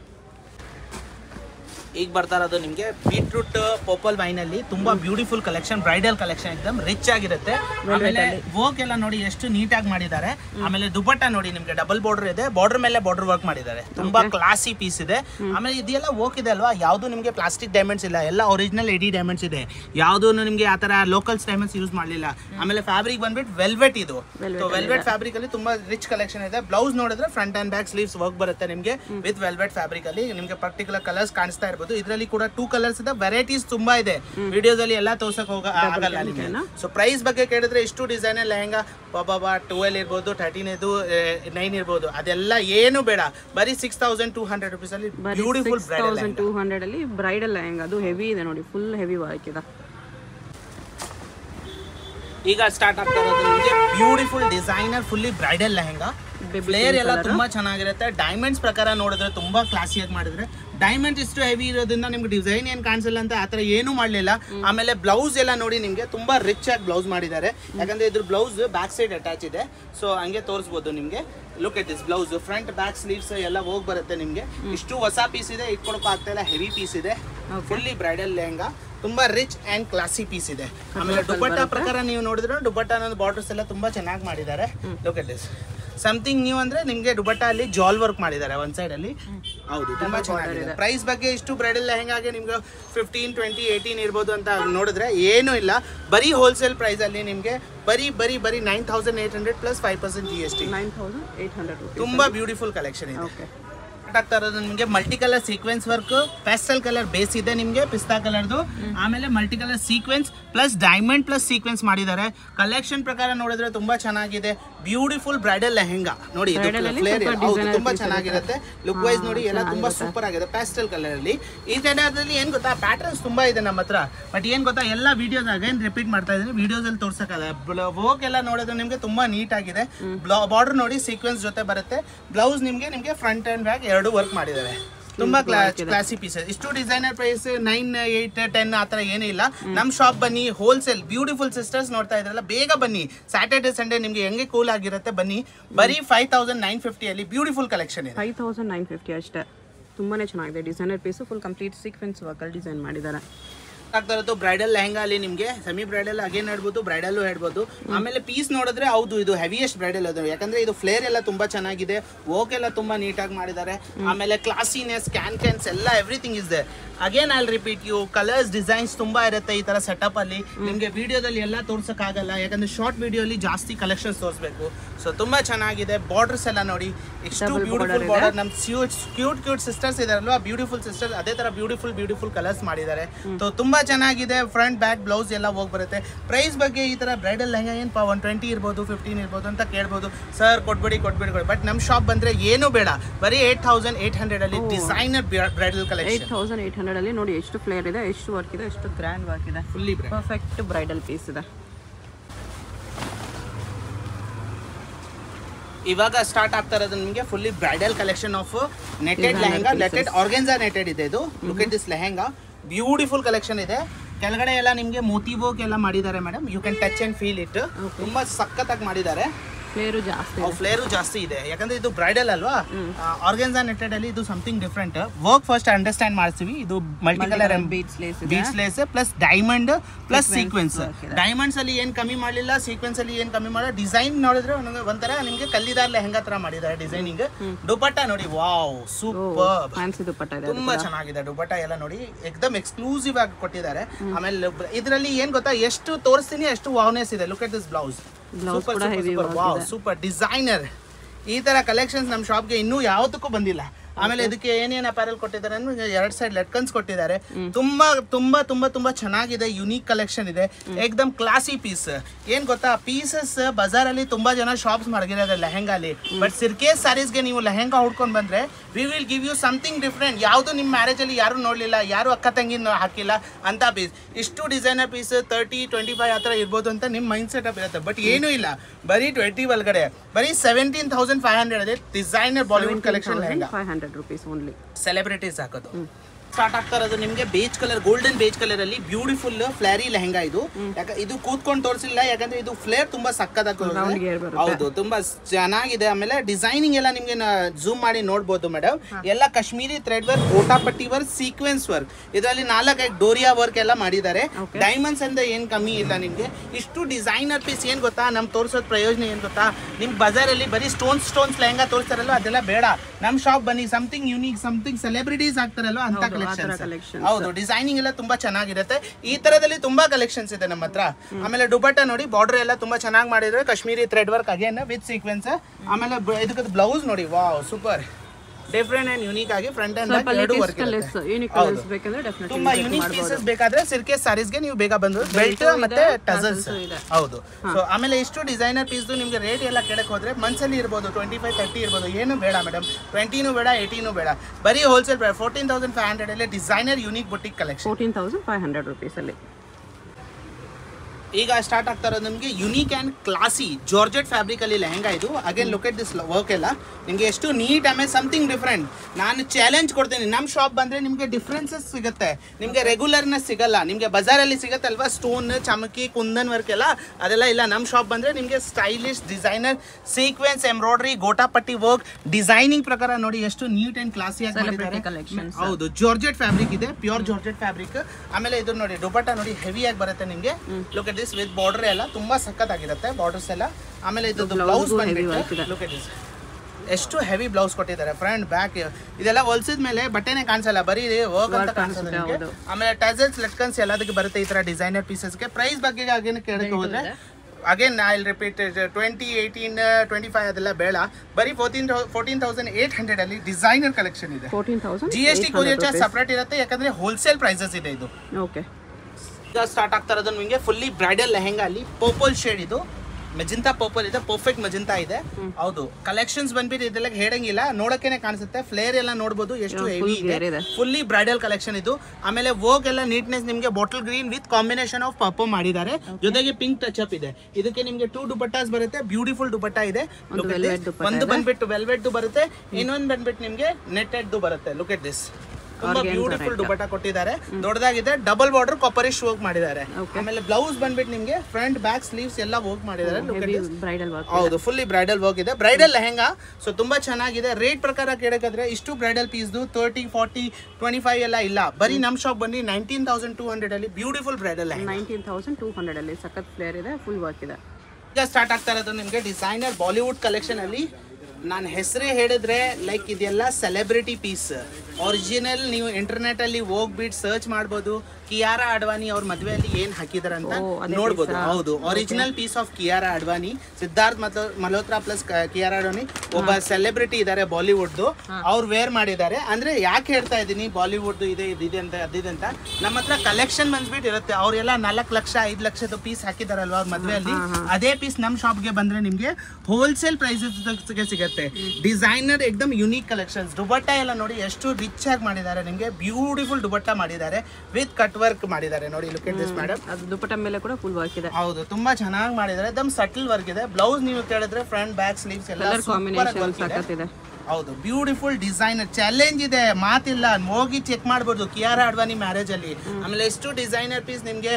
ಈಗ ಬರ್ತಾ ಇರೋದು ನಿಮಗೆ ಬೀಟ್ರೂಟ್ ಪರ್ಪಲ್ ವೈನ್ ಅಲ್ಲಿ ತುಂಬಾ ಬ್ಯೂಟಿಫುಲ್ ಕಲೆಕ್ಷನ್ ಬ್ರೈಡಲ್ ಕಲೆಕ್ಷನ್ ಎಕ್ದಮ್ ರಿಚ್ ಆಗಿರುತ್ತೆ ಆಮೇಲೆ ವರ್ಕ್ ಎಲ್ಲ ನೋಡಿ ಎಷ್ಟು ನೀಟಾಗಿ ಮಾಡಿದ್ದಾರೆ ಆಮೇಲೆ ದುಪಟ್ಟ ನೋಡಿ ನಿಮ್ಗೆ ಡಬಲ್ ಬಾರ್ಡರ್ ಇದೆ ಬಾರ್ಡರ್ ಮೇಲೆ ಬಾರ್ಡರ್ ವರ್ಕ್ ಮಾಡಿದ್ದಾರೆ ತುಂಬಾ ಕ್ಲಾಸಿ ಪೀಸ್ ಇದೆ ಆಮೇಲೆ ಇದೆಲ್ಲ ವರ್ಕ್ ಇದೆ ಅಲ್ವಾ ಯಾವುದು ನಿಮಗೆ ಪ್ಲಾಸ್ಟಿಕ್ ಡೈಮಂಡ್ಸ್ ಇಲ್ಲ ಎಲ್ಲ ಒರಿಜಿನಲ್ ಎಡಿ ಡೈಮಂಡ್ಸ್ ಇದೆ ಯಾವುದು ನಿಮಗೆ ಆ ತರ ಲೋಕಲ್ಸ್ ಡೈಮಂಡ್ಸ್ ಯೂಸ್ ಮಾಡಲಿಲ್ಲ ಆಮೇಲೆ ಫ್ಯಾಬ್ರಿಕ್ ಬಂದ್ಬಿಟ್ಟು ವೆಲ್ವೆಟ್ ಇದು ವೆಲ್ವೆಟ್ ಫ್ಯಾಬ್ರಿಕ್ ಅಲ್ಲಿ ತುಂಬಾ ರಿಚ್ ಕಲೆಕ್ಷನ್ ಇದೆ ಬ್ಲೌಸ್ ನೋಡಿದ್ರೆ front and back sleeves work ಬರುತ್ತೆ ನಿಮಗೆ ವಿತ್ ವೆಲ್ವೆಟ್ ಫ್ಯಾಬ್ರಿಕ್ ಅಲ್ಲಿ ನಿಮಗೆ ಪರ್ಟಿಕ್ಯುಲರ್ ಕಲರ್ಸ್ ಕಾಣಿಸ್ತಾ ಇರ್ಬೋದು ಮಾಡ್ಬೋದು ಇದರಲ್ಲಿ ಕೂಡ ಟೂ ಕಲರ್ಸ್ ಇದೆ ವೆರೈಟೀಸ್ ತುಂಬಾ ಇದೆ ವಿಡಿಯೋಸ್ ಅಲ್ಲಿ ಎಲ್ಲ ತೋರ್ಸಕ್ ಹೋಗ ಆಗಲ್ಲ ನಿಮಗೆ ಸೊ ಪ್ರೈಸ್ ಬಗ್ಗೆ ಕೇಳಿದ್ರೆ ಇಷ್ಟು ಡಿಸೈನ್ ಲೆಹಂಗಾ ಬಾಬಾ ಟ್ವೆಲ್ ಇರ್ಬೋದು ಥರ್ಟೀನ್ ಇದು ನೈನ್ ಇರ್ಬೋದು ಅದೆಲ್ಲ ಏನು ಬೇಡ ಬರೀ six thousand two hundred rupees ಅಲ್ಲಿ ಬ್ಯೂಟಿಫುಲ್ ತೌಸಂಡ್ ಟೂ ಹಂಡ್ರೆಡ್ ಅಲ್ಲಿ ಬ್ರೈಡಲ್ ಲೆಹಂಗಾ ಅದು ಹೆವಿ ಇದೆ ನೋಡಿ ಫುಲ್ ಹೆವಿ ವರ್ಕ್ ಇದೆ ಈಗ ಸ್ಟಾರ್ಟ್ ಆಗ್ತಾ ಇರೋದು ನಿಮಗೆ beautiful designer fully bridal lehenga flare ಎಲ್ಲ ತುಂಬಾ ಚೆನ್ನಾಗಿರುತ್ತೆ ಡೈಮಂಡ್ಸ್ ಪ್ರಕಾರ ನೋಡಿದ್ರೆ ತುಂಬಾ ಕ್ಲಾಸಿಯಾಗಿ ಮಾಡಿದ್ರೆ ಡೈಮಂಡ್ ಇಷ್ಟು ಹೆವಿ ಇರೋದ್ರಿಂದ ನಿಮ್ಗೆ ಡಿಸೈನ್ ಏನು ಕಾಣಿಸಲ್ಲ ಅಂತ ಆ ಥರ ಏನೂ ಮಾಡಲಿಲ್ಲ ಆಮೇಲೆ ಬ್ಲೌಸ್ ಎಲ್ಲ ನೋಡಿ ನಿಮಗೆ ತುಂಬಾ ರಿಚ್ ಆಗಿ ಬ್ಲೌಸ್ ಮಾಡಿದ್ದಾರೆ ಯಾಕಂದ್ರೆ ಇದ್ರ ಬ್ಲೌಸ್ ಬ್ಯಾಕ್ ಸೈಡ್ ಅಟ್ಯಾಚ್ ಇದೆ ಸೊ ಹಂಗೆ ತೋರಿಸ್ಬೋದು ನಿಮಗೆ look at this blouse front back sleeves ಎಲ್ಲ ಹೋಗಿ ಬರುತ್ತೆ ನಿಮಗೆ ಇಷ್ಟು ಹೊಸ ಪೀಸ್ ಇದೆ ಇಟ್ಕೊಳಕ್ ಆಗ್ತಾ ಇಲ್ಲ ಹೆವಿ ಪೀಸ್ ಇದೆ ಫುಲ್ಲಿ ಬ್ರೈಡಲ್ ಲೆಹಂಗಾ ತುಂಬಾ ರಿಚ್ ಅಂಡ್ ಕ್ಲಾಸಿ ಪೀಸ್ ಇದೆ ಆಮೇಲೆ ದುಪಟ್ಟ ಪ್ರಕಾರ ನೀವು ನೋಡಿದ್ರೆ ದುಪಟ್ಟ ಅನ್ನೋದು ಬಾರ್ಡರ್ಸ್ ಎಲ್ಲ ತುಂಬಾ ಚೆನ್ನಾಗಿ ಮಾಡಿದ್ದಾರೆ look at this something new ಅಂದ್ರೆ ನಿಮಗೆ ದುಪಟ್ಟ ಅಲ್ಲಿ ಜಾಲ್ ವರ್ಕ್ ಮಾಡಿದ್ದಾರೆ ಒಂದ್ ಸೈಡ್ ಅಲ್ಲಿ ಹೌದು ತುಂಬಾ ಚೆನ್ನಾಗಿದೆ ಪ್ರೈಸ್ ಬಗ್ಗೆ ಇಷ್ಟು ಬ್ರೈಡಲ್ ಲೆಹಂಗಾಗೆ ನಿಮ್ಗೆ ಫಿಫ್ಟೀನ್ ಟ್ವೆಂಟಿ ಏಯ್ಟೀನ್ ಇರ್ಬೋದು ಅಂತ ನೋಡಿದ್ರೆ ಏನೂ ಇಲ್ಲ ಬರೀ ಹೋಲ್ಸೇಲ್ ಪ್ರೈಸ್ ಅಲ್ಲಿ ನಿಮಗೆ ಬರೀ ಬರೀ ಬರೀ nine thousand eight hundred plus five percent G S T nine thousand eight hundred rupees ತುಂಬಾ ಬ್ಯೂಟಿಫುಲ್ ಕಲೆಕ್ಷನ್ ಇದೆ ಓಕೆ ಸ್ಟಾರ್ಟ್ ಆಗ್ತಾ ಇರೋದು ನಿಮಗೆ multi colour sequence work pastel colour base ಇದೆ ನಿಮಗೆ ಪಿಸ್ತಾ ಕಲರ್ದು ಆಮೇಲೆ multi colour sequence plus diamond plus sequence ಮಾಡಿದ್ದಾರೆ ಕಲೆಕ್ಷನ್ ಪ್ರಕಾರ ನೋಡಿದ್ರೆ ತುಂಬಾ ಚೆನ್ನಾಗಿದೆ ಬ್ಯೂಟಿಫುಲ್ ಬ್ರೈಡಲ್ ಲೆಹೆಂಗಾ ನೋಡಿ ಇದು Bridal ಅಲ್ಲಿ ಫ್ಲೇರ್ ಸ್ವಲ್ಪ ಹೌದು designer ತುಂಬಾ piece ಚೆನ್ನಾಗಿರುತ್ತೆ ಲುಕ್ ವೈಸ್ ನೋಡಿ ಎಲ್ಲ ತುಂಬಾ ಸೂಪರ್ ಆಗಿದೆ ಪ್ಯಾಸ್ಟಲ್ ಕಲರ್ ಅಲ್ಲಿ ಈ ಜನರಲ್ಲಿ ಏನ್ ಗೊತ್ತಾ ಪ್ಯಾಟರ್ನ್ಸ್ ತುಂಬಾ ಇದೆ ನಮ್ಮ ಹತ್ರ ಬಟ್ ಏನ್ ಗೊತ್ತಾ ಎಲ್ಲ ವಿಡಿಯೋಸ್ ಅಗೇನ್ ರಿಪೀಟ್ ಮಾಡ್ತಾ ಇದ್ದೀನಿ ವಿಡಿಯೋಸ್ ಅಲ್ಲಿ ತೋರ್ಸಕ್ಕಲ್ಲ ವರ್ಕ್ ಎಲ್ಲ ನೋಡಿದ್ರೆ ನಿಮಗೆ ತುಂಬಾ ನೀಟ್ ಆಗಿದೆ ಬಾರ್ಡರ್ ನೋಡಿ ಸೀಕ್ವೆನ್ಸ್ ಜೊತೆ ಬರುತ್ತೆ ಬ್ಲೌಸ್ ನಿಮಗೆ ನಿಮಗೆ ಫ್ರಂಟ್ ಅಂಡ್ ಬ್ಯಾಕ್ ಎರಡು ವರ್ಕ್ ಮಾಡಿದ್ದಾರೆ ತುಂಬಾ ಕ್ಲಾಸಿ ಪೀಸಸ್ ಇಷ್ಟು designer price nine eight ten ಆ ಥರ ಏನೂ ಇಲ್ಲ ನಮ್ಮ ಶಾಪ್ ಬನ್ನಿ ಹೋಲ್ಸೇಲ್ ಬ್ಯೂಟಿಫುಲ್ ಸಿಸ್ಟರ್ಸ್ ನೋಡ್ತಾ ಇದ್ರಲ್ಲ ಬೇಗ ಬನ್ನಿ ಸ್ಯಾಟರ್ಡೆ ಸಂಡೇ ನಿಮ್ಗೆ ಹೆಂಗೆ ಕೂಲ್ ಆಗಿರುತ್ತೆ ಬನ್ನಿ ಬರೀ ಫೈವ್ ತೌಸಂಡ್ ನೈನ್ ಫಿಫ್ಟಿಯಲ್ಲಿ ಬ್ಯೂಟಿಫುಲ್ ಕಲೆಕ್ಷನ್ ಇದೆ ಫೈವ್ ತೌಸಂಡ್ ನೈನ್ ಫಿಫ್ಟಿ ಅಷ್ಟೇ ತುಂಬಾನೇ ಚೆನ್ನಾಗಿದೆ designer piece full complete sequence ವರ್ಕಲ್ಲಿ ಡಿಸೈನ್ ಮಾಡಿದ್ದಾರೆ ಆಗ್ತಾ ಇರೋದು ಬ್ರೈಡಲ್ ಲೆಹಂಗಾ ಅಲ್ಲಿ ನಿಮಗೆ ಸೆಮಿ ಬ್ರೈಡಲ್ ಅಗೇನ್ ಹೇಳ್ಬೋದು ಬ್ರೈಡಲ್ಲು ಹೇಳ್ಬೋದು ಆಮೇಲೆ ಪೀಸ್ ನೋಡಿದ್ರೆ ಹೌದು ಇದು ಹೆವಿಯೆಸ್ಟ್ ಬ್ರೈಡಲ್ ಅದು ಯಾಕಂದ್ರೆ ಇದು ಫ್ಲೇರ್ ಎಲ್ಲ ತುಂಬಾ ಚೆನ್ನಾಗಿದೆ ವರ್ಕ್ ಎಲ್ಲ ತುಂಬಾ ನೀಟಾಗಿ ಮಾಡಿದ್ದಾರೆ ಆಮೇಲೆ ಕ್ಲಾಸಿನೆಸ್ ಕ್ಯಾನ್ ಕ್ಯಾನ್ಸ್ ಎಲ್ಲ everything is there again I'll repeat you colours designs ತುಂಬಾ ಇರುತ್ತೆ ಈ ತರ ಸೆಟಪ್ ಅಲ್ಲಿ ನಿಮಗೆ ವಿಡಿಯೋದಲ್ಲಿ ಎಲ್ಲ ತೋರ್ಸಕ್ ಆಗಲ್ಲ ಯಾಕಂದ್ರೆ ಶಾರ್ಟ್ ವಿಡಿಯೋಲಿ ಜಾಸ್ತಿ ಕಲೆಕ್ಷನ್ಸ್ ತೋರಿಸ್ಬೇಕು ಸೊ ತುಂಬಾ ಚೆನ್ನಾಗಿದೆ ಬಾರ್ಡರ್ಸ್ ಎಲ್ಲ ನೋಡಿ ಎಷ್ಟು Double ಬ್ಯೂಟಿಫುಲ್ border ಇದೆ. ಬಾರ್ಡರ್ ನಮ್ ಕ್ಯೂಟ್ ಕ್ಯೂಟ್ ಸಿಸ್ಟರ್ಸ್ ಇದಾರಲ್ವಾ ಬ್ಯೂಟಿಫುಲ್ ಸಿಸ್ಟರ್ಸ್ ಅದೇ ತರ ಬ್ಯೂಟಿಫುಲ್ ಬ್ಯೂಟಿಫುಲ್ ಕಲರ್ಸ್ ಮಾಡಿದ್ದಾರೆ ಸೊ ತುಂಬಾ ಚೆನ್ನಾಗಿದೆ ಫ್ರಂಟ್ ಬ್ಯಾಕ್ ಬ್ಲೌಸ್ ಎಲ್ಲ ಹೋಗಿ ಬರುತ್ತೆ ಪ್ರೈಸ್ ಬಗ್ಗೆ ಈ ತರ ಬ್ರೈಡಲ್ ಲೆಹಂಗಾ ಏನ್ ಪಾ ಒನ್ ಟ್ವೆಂಟಿ ಇರ್ಬೋದು ಫಿಫ್ಟೀನ್ ಇರ್ಬೋದು ಅಂತ ಕೇಳ್ಬೋದು ಸರ್ ಕೊಟ್ಬಿಡಿ ಕೊಟ್ಬಿಡಿ ಕೊಡಿ ಬಟ್ ನಮ್ಮ ಶಾಪ್ ಬಂದ್ರೆ ಏನು ಬೇಡ ಬರೀ ಏಟ್ ತೌಸಂಡ್ ಏಟ್ ಹಂಡ್ರೆಡ್ ಅಲ್ಲಿ designer bridal eight collection thousand eight ಹಂಡ್ರೆಡಲ್ಲಿ ನೋಡಿ ಎಷ್ಟು ಫ್ಲೇರ್ ಇದೆ ಎಷ್ಟು ವರ್ಕ್ ಇದೆ ಎಷ್ಟು ಗ್ರ್ಯಾಂಡ್ ವರ್ಕ್ ಇದೆ ಫುಲ್ಲಿ ಪರ್ಫೆಕ್ಟ್ ಬ್ರೈಡಲ್ ಪೀಸ್ ಇದೆ ಇವಾಗ ಸ್ಟಾರ್ಟ್ ಆಗ್ತಾ ಇರೋದು ನಿಮಗೆ fully bridal collection of netted Designer lehenga pieces. Netted organza netted ಇದೆ ಇದು look at this lehenga beautiful collection ಇದೆ ಕೆಳಗಡೆ ಎಲ್ಲ ನಿಮಗೆ ಮೋತಿ ವರ್ಕ್ ಎಲ್ಲ ಮಾಡಿದ್ದಾರೆ madam you can touch and feel it ತುಂಬಾ ಸಖತ್ತಾಗಿ ಮಾಡಿದ್ದಾರೆ ಫ್ಲೇರು ಜಾಸ್ತಿ ಇದೆ ಫ್ಲೇರು ಜಾಸ್ತಿ ಇದೆ ಯಾಕಂದ್ರೆ ಇದು ಬ್ರೈಡಲ್ ಅಲ್ವಾ ಆರ್ಗೆನ್ಸಾ ನೆಟೆಡ್ ಅಲ್ಲಿ ಇದು something different work first understand ಮಾಡ್ತೀವಿ ಇದು ಮಲ್ಟಿ ಕಲರ್ ಬೀಟ್ಸ್ ಲೇಸ್ ಇದೆ beach lace plus diamond plus Sequence sequence work ಇದೆ. ಡೈಮಂಡ್ಸ್ ಅಲ್ಲಿ ಏನ್ ಕಮ್ಮಿ ಮಾಡಲಿಲ್ಲ ಸೀಕ್ವೆನ್ಸ್ ಅಲ್ಲಿ ಏನ್ ಕಮ್ಮಿ ಮಾಡಲ್ಲ ಡಿಸೈನ್ ನೋಡಿದ್ರೆ ಒಂದೊಂದು- ಒಂಥರ ನಿಮ್ಗೆ ಕಲ್ಲಿದಾರ್ ಲೆಹಂಗಾ ತರ ಮಾಡಿದ್ದಾರೆ ಡಿಸೈನಿಂಗ್ ದುಪಟ್ಟ ನೋಡಿ ವಾವ್ ಸೂಪರ್ ಫ್ಯಾನ್ಸಿ ದುಪ್ಪಟ್ಟ ಇದೆ ತುಂಬಾ ಚೆನ್ನಾಗಿದೆ ದುಪಟ್ಟ ಎಲ್ಲ ನೋಡಿ ಎಕ್ದಮ್ ಎಕ್ಸ್ಕ್ಲೂಸಿವ್ ಆಗಿ ಕೊಟ್ಟಿದ್ದಾರೆ ಆಮೇಲೆ ಇದರಲ್ಲಿ ಏನ್ ಗೊತ್ತಾ ಎಷ್ಟು ತೋರಿಸ್ತೀನಿ ಅಷ್ಟು ವಾವ್ನೆಸ್ ಇದೆ look at this blouse Blouse ಕೂಡ heavy work ವಾವ್ ಇದೆ. ಸೂಪರ್ ಡಿಸೈನರ್ ಈ ತರ ಕಲೆಕ್ಷನ್ಸ್ ನಮ್ಮ ಶಾಪ್ಗೆ ಇನ್ನೂ ಯಾವತ್ತಕ್ಕೂ ಬಂದಿಲ್ಲ ಆಮೇಲೆ ಇದಕ್ಕೆ ಏನೇನ್ ಅಪ್ಯಾರಲ್ ಕೊಟ್ಟಿದ್ದಾರೆ ಅಂದ್ರೆ ಎರಡ್ ಸೈಡ್ ಲೆಟ್ಕನ್ಸ್ ಕೊಟ್ಟಿದ್ದಾರೆ ತುಂಬಾ ತುಂಬಾ ತುಂಬಾ ತುಂಬಾ ಚೆನ್ನಾಗಿದೆ ಯುನೀಕ್ ಕಲೆಕ್ಷನ್ ಇದೆ ಏಕ್ದಮ್ ಕ್ಲಾಸಿ ಪೀಸ್ ಏನ್ ಗೊತ್ತಾ ಪೀಸಸ್ ಬಜಾರ್ ಅಲ್ಲಿ ತುಂಬಾ ಜನ ಶಾಪ್ಸ್ ಮಾಡಿದ್ದಾರೆ ಲೆಹಂಗಾಲಿ ಬಟ್ ಸಿರ್ಕೇಸ್ ಸ್ಯಾರೀಸ್ಗೆ ನೀವು ಲೆಹಂಗಾ ಹುಡ್ಕೊಂಡ್ ಬಂದ್ರೆ we will give you something different ಯಾವುದು ನಿಮ್ಮ ಮ್ಯಾರೇಜ್ ಅಲ್ಲಿ ಯಾರು ನೋಡ್ಲಿಲ್ಲ ಯಾರು ಅಕ್ಕ ತಂಗಿನ ಹಾಕಿಲ್ಲ ಅಂತ ಪೀಸ್ ಇಷ್ಟು designer piece thirty twenty five ಆ ಥರ ಇರ್ಬೋದು ಅಂತ ನಿಮ್ಮ ಮೈಂಡ್ ಸೆಟಪ್ ಇರುತ್ತೆ ಬಟ್ ಏನೂ ಇಲ್ಲ ಬರೀ ಟ್ವೆಂಟಿ ಒಳಗಡೆ ಬರೀ ಸೆವೆಂಟೀನ್ ತೌಸಂಡ್ ಫೈವ್ ಹಂಡ್ರೆಡ್ ಇದೆ designer Bollywood collection lehenga five hundred rupees only celebrities ಹಾಕೋದು ಸ್ಟಾರ್ಟ್ ಆಗ್ತಾ ಇರೋದು ನಿಮಗೆ beige colour golden beige colour ಅಲ್ಲಿ ಬ್ಯೂಟಿಫುಲ್ ಫ್ಲಾರಿ ಲೆಹಂಗಾ ಇದು ಯಾಕ ಇದು ಕೂತ್ಕೊಂಡು ತೋರಿಸಿಲ್ಲ ಯಾಕಂದ್ರೆ ಇದು ಫ್ಲೇರ್ ತುಂಬಾ Round ಸಕ್ಕದಾಗಿ gear ಬರುತ್ತೆ. ಹೌದು ತುಂಬಾ ಚೆನ್ನಾಗಿದೆ ಆಮೇಲೆ ಡಿಸೈನಿಂಗ್ ಎಲ್ಲ ನಿಮ್ಗೆ ಜೂಮ್ ಮಾಡಿ ನೋಡ್ಬೋದು ಮೇಡಮ್ ಎಲ್ಲ ಕಾಶ್ಮೀರಿ ಥ್ರೆಡ್ ವರ್ಕ್ ಗೋಟಾಪಟ್ಟಿ ವರ್ಕ್ ಸೀಕ್ವೆನ್ಸ್ ವರ್ಕ್ ಇದರಲ್ಲಿ ನಾಲ್ಕೈದು ಡೋರಿಯಾ ವರ್ಕ್ ಎಲ್ಲ ಮಾಡಿದ್ದಾರೆ Okay. ಡೈಮಂಡ್ಸ್ ಅಂತ ಏನ್ ಕಮ್ಮಿ ಇಲ್ಲ ನಿಮ್ಗೆ ಇಷ್ಟು ಡಿಸೈನರ್ ಪೀಸ್ ಏನ್ ಗೊತ್ತಾ ನಮ್ ತೋರ್ಸೋದ್ ಪ್ರಯೋಜನ ಏನ್ ಗೊತ್ತಾ ನಿಮ್ ಬಜಾರಲ್ಲಿ ಬರೀ ಸ್ಟೋನ್ಸ್ ಸ್ಟೋನ್ಸ್ ಲೆಹಂಗಾ ತೋರಿಸ್ತಾರಲ್ಲ ಅದೆಲ್ಲ ಬೇಡ ನಮ್ ಶಾಪ್ ಬನ್ನಿ ಸಮಥಿಂಗ್ ಯೂನಿಕ್ ಸಮಥಿಂಗ್ ಸೆಲೆಬ್ರಿಟೀಸ್ ಆಗ್ತಾರಲ್ಲ ಅಂತ ಹೌದು, ಆ ಥರ ಕಲೆಕ್ಷನ್ collections. ಹೌದು ಡಿಸೈನಿಂಗ್ ಎಲ್ಲ ತುಂಬಾ ಚೆನ್ನಾಗಿರುತ್ತೆ ಈ ತರದಲ್ಲಿ ತುಂಬಾ ಕಲೆಕ್ಷನ್ಸ್ ಇದೆ ನಮ್ಮ ಹತ್ರ ಆಮೇಲೆ ದುಪಟ್ಟ ನೋಡಿ ಬಾರ್ಡರ್ ಎಲ್ಲ ತುಂಬಾ ಚೆನ್ನಾಗಿ ಮಾಡಿದ್ರೆ Kashmiri thread work again with sequence ಆಮೇಲೆ ಬ- ಇದಕ್ಕೆ ಬ್ಲೌಸ್ ನೋಡಿ wow super different and unique ಆಗಿ ಫ್ರಂಟ್ ಅಂಡ್ ಸ್ವಲ್ಪ ಬ್ಯಾಕ್ ಎರಡು ಲೇಟೆಸ್ಟ್ ವರ್ಕ್ ಕಲರ್ಸ್ ಇರುತ್ತೆ ಯೂನಿಕ್ ಹೌದು. ಕಲರ್ಸ್ ಬೇಕಂದ್ರೆ ಡೆಫಿನೆಟ್ಲಿ ತುಂಬಾ ಯೂನಿಕ್ ಪೀಸಸ್ ಬೇಕಾದ್ರೆ ಸಿರ್ಕೆ ಸಾರೀಸ್ಗೆ ನೀವು ಬೇಗ ಬಂದು ಬೆಲ್ಟ್ ಮತ್ತೆ ಟಸಲ್ಸ್ ಇದೆ. ಹೌದು ಸೊ ಆಮೇಲೆ ಇಷ್ಟು ಡಿಸೈನರ್ ಪೀಸ್ ನಿಮ್ಗೆ ರೇಟ್ ಎಲ್ಲ ಕೆಳಕ್ಕೆ ಹೋದ್ರೆ ಮನ್ಸಲ್ಲಿ ಇರ್ಬೋದು ಟ್ವೆಂಟಿ ಫೈವ್ ತರ್ಟಿ ಇರ್ಬೋದು ಏನು ಬೇಡ ಮೇಡಮ್ ಟ್ವೆಂಟಿನೂ ಬೇಡ ಏಯ್ಟೀನು ಬೇಡ ಬರೀ ಹೋಲ್ಸೇಲ್ ಬೇಡ ಫೋರ್ಟೀನ್ ತೌಸಂಡ್ ಫೈವ್ ಹಂಡ್ರೆಡ್ ಅಲ್ಲಿ designer unique boutique collection fourteen thousand five hundred ರುಪೀಸಲ್ಲಿ ಈಗ ಸ್ಟಾರ್ಟ್ ಆಗ್ತಾ ಇರೋದು ನಿಮಗೆ unique and classy georgette fabric ಅಲ್ಲಿ ಲೆಹಂಗಾ ಇದು again look at this work ಎಲ್ಲ ನಿಮಗೆ ಎಷ್ಟು ನೀಟ್ ಆಮೇಲೆ ಸಮಥಿಂಗ್ ಡಿಫ್ರೆಂಟ್ ನಾನು ಚಾಲೆಂಜ್ ಕೊಡ್ತೀನಿ ನಮ್ಮ ಶಾಪ್ ಬಂದ್ರೆ ನಿಮಗೆ ಡಿಫ್ರೆನ್ಸಸ್ ಸಿಗುತ್ತೆ ನಿಮಗೆ ರೆಗ್ಯುಲರ್ನೆಸ್ ಸಿಗಲ್ಲ ನಿಮಗೆ ಬಜಾರಲ್ಲಿ ಸಿಗುತ್ತಲ್ವಾ ಸ್ಟೋನ್ ಚಮಕಿ ಕುಂದನ್ ವರ್ಕ್ ಎಲ್ಲ ಅದೆಲ್ಲ ಇಲ್ಲ ನಮ್ಮ ಶಾಪ್ ಬಂದ್ರೆ ನಿಮಗೆ ಸ್ಟೈಲಿಶ್ ಡಿಸೈನರ್ ಸೀಕ್ವೆನ್ಸ್ ಎಂಬ್ರಾಯ್ಡ್ರಿ ಗೋಟಾಪಟ್ಟಿ ವರ್ಕ್ ಡಿಸೈನಿಂಗ್ ಪ್ರಕಾರ ನೋಡಿ ಎಷ್ಟು ನೀಟ್ ಆ್ಯಂಡ್ ಕ್ಲಾಸಿ ಆಗಿ Celebrity ಮಾಡಿದ್ದಾರೆ collections. ಹೌದು ಜಾರ್ಜೆಟ್ ಫ್ಯಾಬ್ರಿಕ್ ಇದೆ ಪ್ಯೂರ್ ಜಾರ್ಜೆಟ್ ಫ್ಯಾಬ್ರಿಕ್ ಆಮೇಲೆ ಇದು ನೋಡಿ ದುಪಟ್ಟ ನೋಡಿ ಹೆವಿ ಆಗಿ ಬರುತ್ತೆ ನಿಮಗೆ look at this with border ಎಲ್ಲ ತುಂಬಾ ಸಖತ್ತಾಗಿರುತ್ತೆ ಬಾರ್ಡರ್ಸ್ ಎಲ್ಲ ಆಮೇಲೆ ಇದು Blouse ಬ್ಲೌಸ್ ಗೂ heavy work ಇದೆ. ಬಂದ್ಬಿಟ್ಟು ಲುಕ್ ಎಟ್ ದಿಸ್ ಎಷ್ಟು ಹೆವಿ ಬ್ಲೌಸ್ ಕೊಟ್ಟಿದ್ದಾರೆ ಫ್ರಂಟ್ ಬ್ಯಾಕ್ ಇದೆಲ್ಲ ಹೊಲ್ಸಿದ ಮೇಲೆ ಬಟ್ಟೆನೇ ಕಾಣಿಸಲ್ಲ ಬರೀ ವರ್ಕ್ ಅಂತ ಕಾಣಿಸುತ್ತೆ ನಿಮ್ಗೆ. ಹೌದು. ಆಮೇಲೆ ಟಜಲ್ಸ್ ಲಟ್ಕನ್ಸ್ ಎಲ್ಲದಕ್ಕೆ ಬರುತ್ತೆ ಈ ತರ ಡಿಸೈನರ್ ಪೀಸಸ್ಗೆ ಪ್ರೈಸ್ ಬಗ್ಗೆ ಅಗೇನ್ ಕೇಳಕ್ಕೆ ಹೋದ್ರೆ again I repeat twenty eighteen twenty five ಅದೆಲ್ಲ ಬೇಡ ಬರೀ fourteen fourteen thousand eight hundred ಅಲ್ಲಿ ಡಿಸೈನರ್ ಕಲೆಕ್ಷನ್ ಇದೆ fourteen thousand G S T courier charge separate ಇರುತ್ತೆ ಯಾಕಂದ್ರೆ ಹೋಲ್ಸೇಲ್ ಪ್ರೈಸಸ್ ಇದೆ ಇದು ಓಕೆ ಈಗ ಸ್ಟಾರ್ಟ್ ಆಗ್ತಾ ಇರೋದು ನಿಮಗೆ ಫುಲ್ಲಿ ಬ್ರೈಡಲ್ ಲೆಹೆಂಗಾ ಅಲ್ಲಿ ಪರ್ಪಲ್ ಶೇಡ್ ಇದು ಮೆಜೆಂಟಾ ಪರ್ಪಲ್ ಇದೆ ಪರ್ಫೆಕ್ಟ್ ಮೆಜೆಂಟಾ ಇದೆ ಹೌದು ಕಲೆಕ್ಷನ್ಸ್ ಬಂದ್ಬಿಟ್ಟು ಇದೆಲ್ಲ ಹೇಳಂಗಿಲ್ಲ ನೋಡಕ್ಕೇನೆ ಕಾಣಿಸುತ್ತೆ ಫ್ಲೇರ್ ಎಲ್ಲ ನೋಡಬಹುದು ಎಷ್ಟು ಹೆವಿ ಇದೆ gear ಇದೆ. ಫುಲ್ಲಿ ಬ್ರೈಡಲ್ ಕಲೆಕ್ಷನ್ ಇದು ಆಮೇಲೆ ವರ್ಕ್ ಎಲ್ಲ ನೀಟ್ನೆಸ್ ನಿಮಗೆ bottle green with combination of purple ಮಾಡಿದ್ದಾರೆ ಜೊತೆಗೆ ಪಿಂಕ್ ಟಚ್ ಅಪ್ ಇದೆ ಇದಕ್ಕೆ ನಿಮಗೆ ಟೂ ದುಪಟ್ಟಾಸ್ ಬರುತ್ತೆ ಬ್ಯೂಟಿಫುಲ್ ದುಪಟ್ಟ ಇದೆ ಒಂದು Look at velvet this. Dupatta ಒಂದು ಇದೆ. ಬಂದ್ಬಿಟ್ಟು ವೆಲ್ವೆಟ್ ಬರುತ್ತೆ ಇನ್ನೊಂದು ಬಂದ್ಬಿಟ್ಟು ನಿಮಗೆ ನೆಟ್ಟೆಡ್ ಬರುತ್ತೆ ಲುಕ್ ಎಟ್ ದಿಸ್ ತುಂಬಾ Organza ಬ್ಯೂಟಿಫುಲ್ type. ದುಪಟ್ಟ ಕೊಟ್ಟಿದ್ದಾರೆ ದೊಡ್ಡದಾಗಿದೆ ಡಬಲ್ ಬಾರ್ಡರ್ ಕಾಪರಿಶ್ ವರ್ಕ್ ಮಾಡಿದ್ದಾರೆ Okay. ಆಮೇಲೆ ಬ್ಲೌಸ್ ಬಂದ್ಬಿಟ್ಟು ನಿಮಗೆ ಫ್ರಂಟ್ ಬ್ಯಾಕ್ ಸ್ಲೀವ್ಸ್ ಎಲ್ಲ ವರ್ಕ್ ಮಾಡಿದ್ದಾರೆ Look at heavy this. Bridal work ಹೌದು ಫುಲ್ಲಿ ಬ್ರೈಡಲ್ ವರ್ಕ್ ಇದೆ ಬ್ರೈಡಲ್ ಲೆಹೆಂಗಾ ಸೊ ತುಂಬಾ ಚೆನ್ನಾಗಿದೆ ರೇಟ್ ಪ್ರಕಾರ ಕೇಳಕ್ಕಾದ್ರೆ ಇಷ್ಟು ಬ್ರೈಡಲ್ ಪೀಸ್ದು ತರ್ಟಿ ಫಾರ್ಟಿ ಟ್ವೆಂಟಿ ಫೈವ್ ಎಲ್ಲ ಇಲ್ಲ ಬರೀ ನಮ್ಮ ಶಾಪ್ ಬನ್ನಿ ನೈನ್ಟೀನ್ ತೌಸಂಡ್ ಟೂ ಹಂಡ್ರೆಡ್ ಅಲ್ಲಿ beautiful bridal lehenga nineteen thousand two hundred ಅಲ್ಲಿ ಸಖತ್ ಫ್ಲೇರ್ ಇದೆ ಫುಲ್ ವರ್ಕ್ ಇದೆ ಈಗ ಸ್ಟಾರ್ಟ್ ಆಗ್ತಾ ಇರೋದು ನಿಮಗೆ ಡಿಸೈನರ್ ಬಾಲಿವುಡ್ ಕಲೆಕ್ಷನ್ ಅಲ್ಲಿ ನಾನು ಹೆಸರೇ ಹೇಳಿದ್ರೆ ಲೈಕ್ ಇದೆಲ್ಲ ಸೆಲೆಬ್ರಿಟಿ ಪೀಸ್ ಒರಿಜಿನಲ್ ನೀವು ಇಂಟರ್ನೆಟ್ ಅಲ್ಲಿ ಹೋಗ್ಬಿಟ್ಟು ಸರ್ಚ್ ಮಾಡ್ಬೋದು ಕಿಯಾರಾ ಅಡ್ವಾನಿ ಅವ್ರ ಮದುವೆಯಲ್ಲಿ ಏನ್ ಹಾಕಿದಾರೆ ಅಂತ ಓ, ಅದೇ ನೋಡ್ಬೋದು piece ಆ? ಹೌದು original piece of Kiara Advani Siddharth ಮತ್ತು ಮಲ್ಹೋತ್ರಾ ಪ್ಲಸ್ ಕಿಯಾರಾ ಅಡ್ವಾನಿ ಒಬ್ಬ ಸೆಲೆಬ್ರಿಟಿ ಇದ್ದಾರೆ ಬಾಲಿವುಡ್ ಅವ್ರು ವೇರ್ ಮಾಡಿದ್ದಾರೆ ಅಂದ್ರೆ ಯಾಕೆ ಹೇಳ್ತಾ ಇದ್ದೀನಿ ಬಾಲಿವುಡ್ ಇದೆ ಇದಿದೆ ಅಂತ ಅದಿದೆ ಅಂತ ನಮ್ಮ ಹತ್ರ ಕಲೆಕ್ಷನ್ ಬಂದ್ಬಿಟ್ಟು ಇರುತ್ತೆ ಅವರೆಲ್ಲ ನಾಲ್ಕು ಲಕ್ಷ ಐದು ಲಕ್ಷದ ಪೀಸ್ ಹಾಕಿದಾರಲ್ವಾ ಅವ್ರ ಮದುವೆಯಲ್ಲಿ ಅದೇ ಪೀಸ್ ನಮ್ಮ ಶಾಪ್ಗೆ ಬಂದ್ರೆ ನಿಮಗೆ ಹೋಲ್ಸೇಲ್ ಪ್ರೈಸಸ್ಗೆ ಸಿಗುತ್ತೆ ಡಿಸೈನರ್ ಎಕ್ದಮ್ ಯುನೀಕ್ ಕಲೆಕ್ಷನ್ಸ್ ದುಬಟ್ಟ ಎಲ್ಲ ನೋಡಿ ಎಷ್ಟು ರಿಚ್ ಆಗಿ ಮಾಡಿದ್ದಾರೆ ನಿಮಗೆ ಬ್ಯೂಟಿಫುಲ್ ದುಬಟ್ಟ ಮಾಡಿದ್ದಾರೆ ವಿತ್ ಕಟ್ ವರ್ಕ್ ಮಾಡಿದ್ದಾರೆ ನೋಡಿ ಲುಕ್ ಎಟ್ ದಿಸ್ ಮೇಡಮ್ ಅದು ದುಪಟ್ಟ ಮೇಲೆ ಕೂಡ ಫುಲ್ ವರ್ಕ್ ಇದೆ ಹೌದು ತುಂಬಾ ಚೆನ್ನಾಗಿ ಮಾಡಿದ್ದಾರೆ ದಮ್ ಸಟಲ್ ವರ್ಕ್ ಇದೆ ಬ್ಲೌಸ್ ನೀವು ಕೇಳಿದ್ರೆ ಫ್ರಂಟ್ ಬ್ಯಾಕ್ ಸ್ಲೀವ್ಸ್ ಎಲ್ಲ ಕಲರ್ super ಆಗಿ ಕಾಂಬಿನೇಷನ್ work ಇದೆ. ಸಖತ್ ಇದೆ ಹೌದು ಬ್ಯೂಟಿಫುಲ್ ಡಿಸೈನರ್ ಚಾಲೆಂಜ್ ಇದೆ ಮಾತಿಲ್ಲ ಹೋಗಿ ಚೆಕ್ ಮಾಡ್ಬೋದು ಕಿಯಾರಾ ಅಡ್ವಾನಿ ಮ್ಯಾರೇಜ್ ಅಲ್ಲಿ ಆಮೇಲೆ ಎಷ್ಟು ಡಿಸೈನರ್ ಪೀಸ್ ನಿಮಗೆ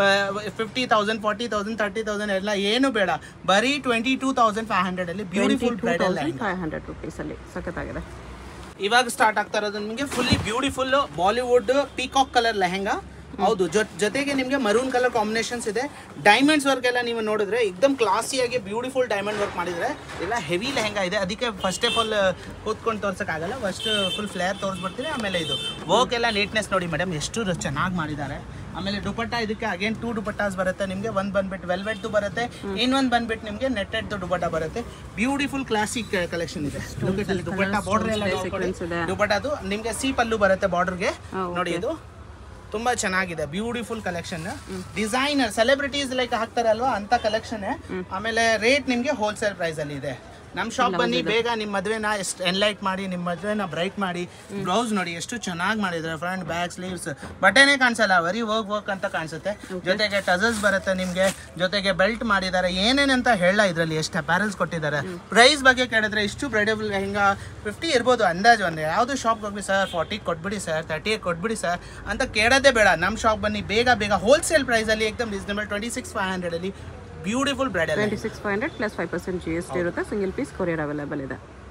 fifty thousand forty thousand thirty thousand ಎಲ್ಲ ಏನು ಬೇಡ ಬರೀ twenty two thousand five hundred ಅಲ್ಲಿ twenty beautiful two bridal thousand five hundred rupees ಅಲ್ಲಿ ಸಖತ್ತಾಗಿದೆ ಇವಾಗ ಸ್ಟಾರ್ಟ್ ಆಗ್ತಾ ಇರೋದು ನಿಮಗೆ fully beautiful Bollywood peacock colour lehenga ಹೌದು ಜೊ- ಜೊತೆಗೆ ನಿಮಗೆ ಮರೂನ್ ಕಲರ್ ಕಾಂಬಿನೇಷನ್ಸ್ ಇದೆ ಡೈಮಂಡ್ಸ್ ವರ್ಕ್ ಎಲ್ಲ ನೀವು ನೋಡಿದ್ರೆ ಎಕ್ದಮ್ ಕ್ಲಾಸಿಯಾಗಿ ಬ್ಯೂಟಿಫುಲ್ ಡೈಮಂಡ್ ವರ್ಕ್ ಮಾಡಿದ್ರೆ ಎಲ್ಲ ಹೆವಿ ಲೆಹೆಂಗಾ ಇದೆ ಅದಕ್ಕೆ ಫಸ್ಟ್ ಆಫ್ ಆಲ್ ಕೂತ್ಕೊಂಡು ತೋರ್ಸೋಕ್ಕಾಗಲ್ಲ ಫಸ್ಟ್ ಫುಲ್ ಫ್ಲೇರ್ ತೋರಿಸ್ಬಿಡ್ತೀನಿ ಆಮೇಲೆ ಇದು ವರ್ಕ್ ಎಲ್ಲ ನೀಟ್ನೆಸ್ ನೋಡಿ ಮೇಡಮ್ ಎಷ್ಟು ಚೆನ್ನಾಗಿ ಮಾಡಿದ್ದಾರೆ ಆಮೇಲೆ ದುಪಟ್ಟ ಇದಕ್ಕೆ ಅಗೇನ್ ಟೂ ದುಪಟ್ಟಾಸ್ ಬರುತ್ತೆ ನಿಮಗೆ ಒಂದು ಬಂದ್ಬಿಟ್ಟು ವೆಲ್ವೆಟ್ದು ಬರುತ್ತೆ ಇನ್ನೊಂದು ಬಂದ್ಬಿಟ್ಟು ನಿಮಗೆ ನೆಟ್ಟೆಡ್ ದುಪಟ್ಟ ಬರುತ್ತೆ ಬ್ಯೂಟಿಫುಲ್ ಕ್ಲಾಸಿಕ್ ಕಲೆಕ್ಷನ್ ಇದೆ Look at this dupatta border ಎಲ್ಲ ನೋಡ್ಕೊಳ್ಳಿ. sequence ಇದೆ. ದುಪಟ್ಟದು ನಿಮಗೆ ಸಿ ಪಲ್ಲು ಬರುತ್ತೆ ಬಾರ್ಡರ್ಗೆ ಹಾ, ನೋಡಿ ಇದು ತುಂಬಾ ಚೆನ್ನಾಗಿದೆ beautiful collection designer celebrities like ಹಾಕ್ತಾರಲ್ವಾ ಅಂತ ಕಲೆಕ್ಷನ್ ಆಮೇಲೆ ರೇಟ್ ನಿಮಗೆ ಹೋಲ್ಸೇಲ್ ಪ್ರೈಸ್ ಅಲ್ಲಿ ಇದೆ ನಮ್ಮ ಶಾಪ್ ಬನ್ನಿ ಬೇಗ ನಿಮ್ಮ ಮದುವೆನ ಎಷ್ಟು ಎನ್ಲೈಟ್ ಮಾಡಿ ನಿಮ್ಮ ಮದುವೆನ ಬ್ರೈಟ್ ಮಾಡಿ ಬ್ಲೌಸ್ ನೋಡಿ ಎಷ್ಟು ಚೆನ್ನಾಗಿ ಮಾಡಿದ್ದಾರೆ ಫ್ರಂಟ್ ಬ್ಯಾಕ್ ಸ್ಲೀವ್ಸ್ ಬಟ್ಟೆನೇ ಕಾಣಿಸಲ್ಲ ಬರೀ ವರ್ಕ್ ವರ್ಕ್ ಅಂತ ಕಾಣಿಸುತ್ತೆ ಜೊತೆಗೆ ಟಸಲ್ಸ್ ಬರುತ್ತೆ ನಿಮಗೆ ಜೊತೆಗೆ ಬೆಲ್ಟ್ ಮಾಡಿದ್ದಾರೆ ಏನೇನಂತ ಹೇಳ ಇದರಲ್ಲಿ ಎಷ್ಟು ಅಪ್ಯಾರಲ್ಸ್ ಕೊಟ್ಟಿದ್ದಾರೆ ಪ್ರೈಸ್ ಬಗ್ಗೆ ಕೇಳಿದ್ರೆ ಇಷ್ಟು ಬ್ರೈಡಬಲ್ ಹಿಂಗ ಫಿಫ್ಟಿ ಇರ್ಬೋದು ಅಂದಾಜು ಅಂದ್ರೆ ಯಾವುದು ಶಾಪ್ಗೆ ಹೋಗಿ ಸರ್ ಫಾರ್ಟಿ ಕೊಟ್ಬಿಡಿ ಸರ್ ತರ್ಟಿ ಕೊಟ್ಬಿಡಿ ಸರ್ ಅಂತ ಕೇಳೋದೇ ಬೇಡ ನಮ್ಮ ಶಾಪ್ ಬನ್ನಿ ಬೇಗ ಬೇಗ ಹೋಲ್ಸೇಲ್ ಪ್ರೈಸಲ್ಲಿ ಏಕದಮ್ ರೀಸನಬಲ್ ಟ್ವೆಂಟಿ ಸಿಕ್ಸ್ ಫೈವ್ ಹಂಡ್ರೆಡಲ್ಲಿ beautiful bridal twenty six five hundred plus five percent G S T ಇರುತ್ತೆ ಸಿಂಗಲ್ ಪೀಸ್ ಕೊರಿಯರ್ ಅವೈಲೇಬಲ್ ಇದೆ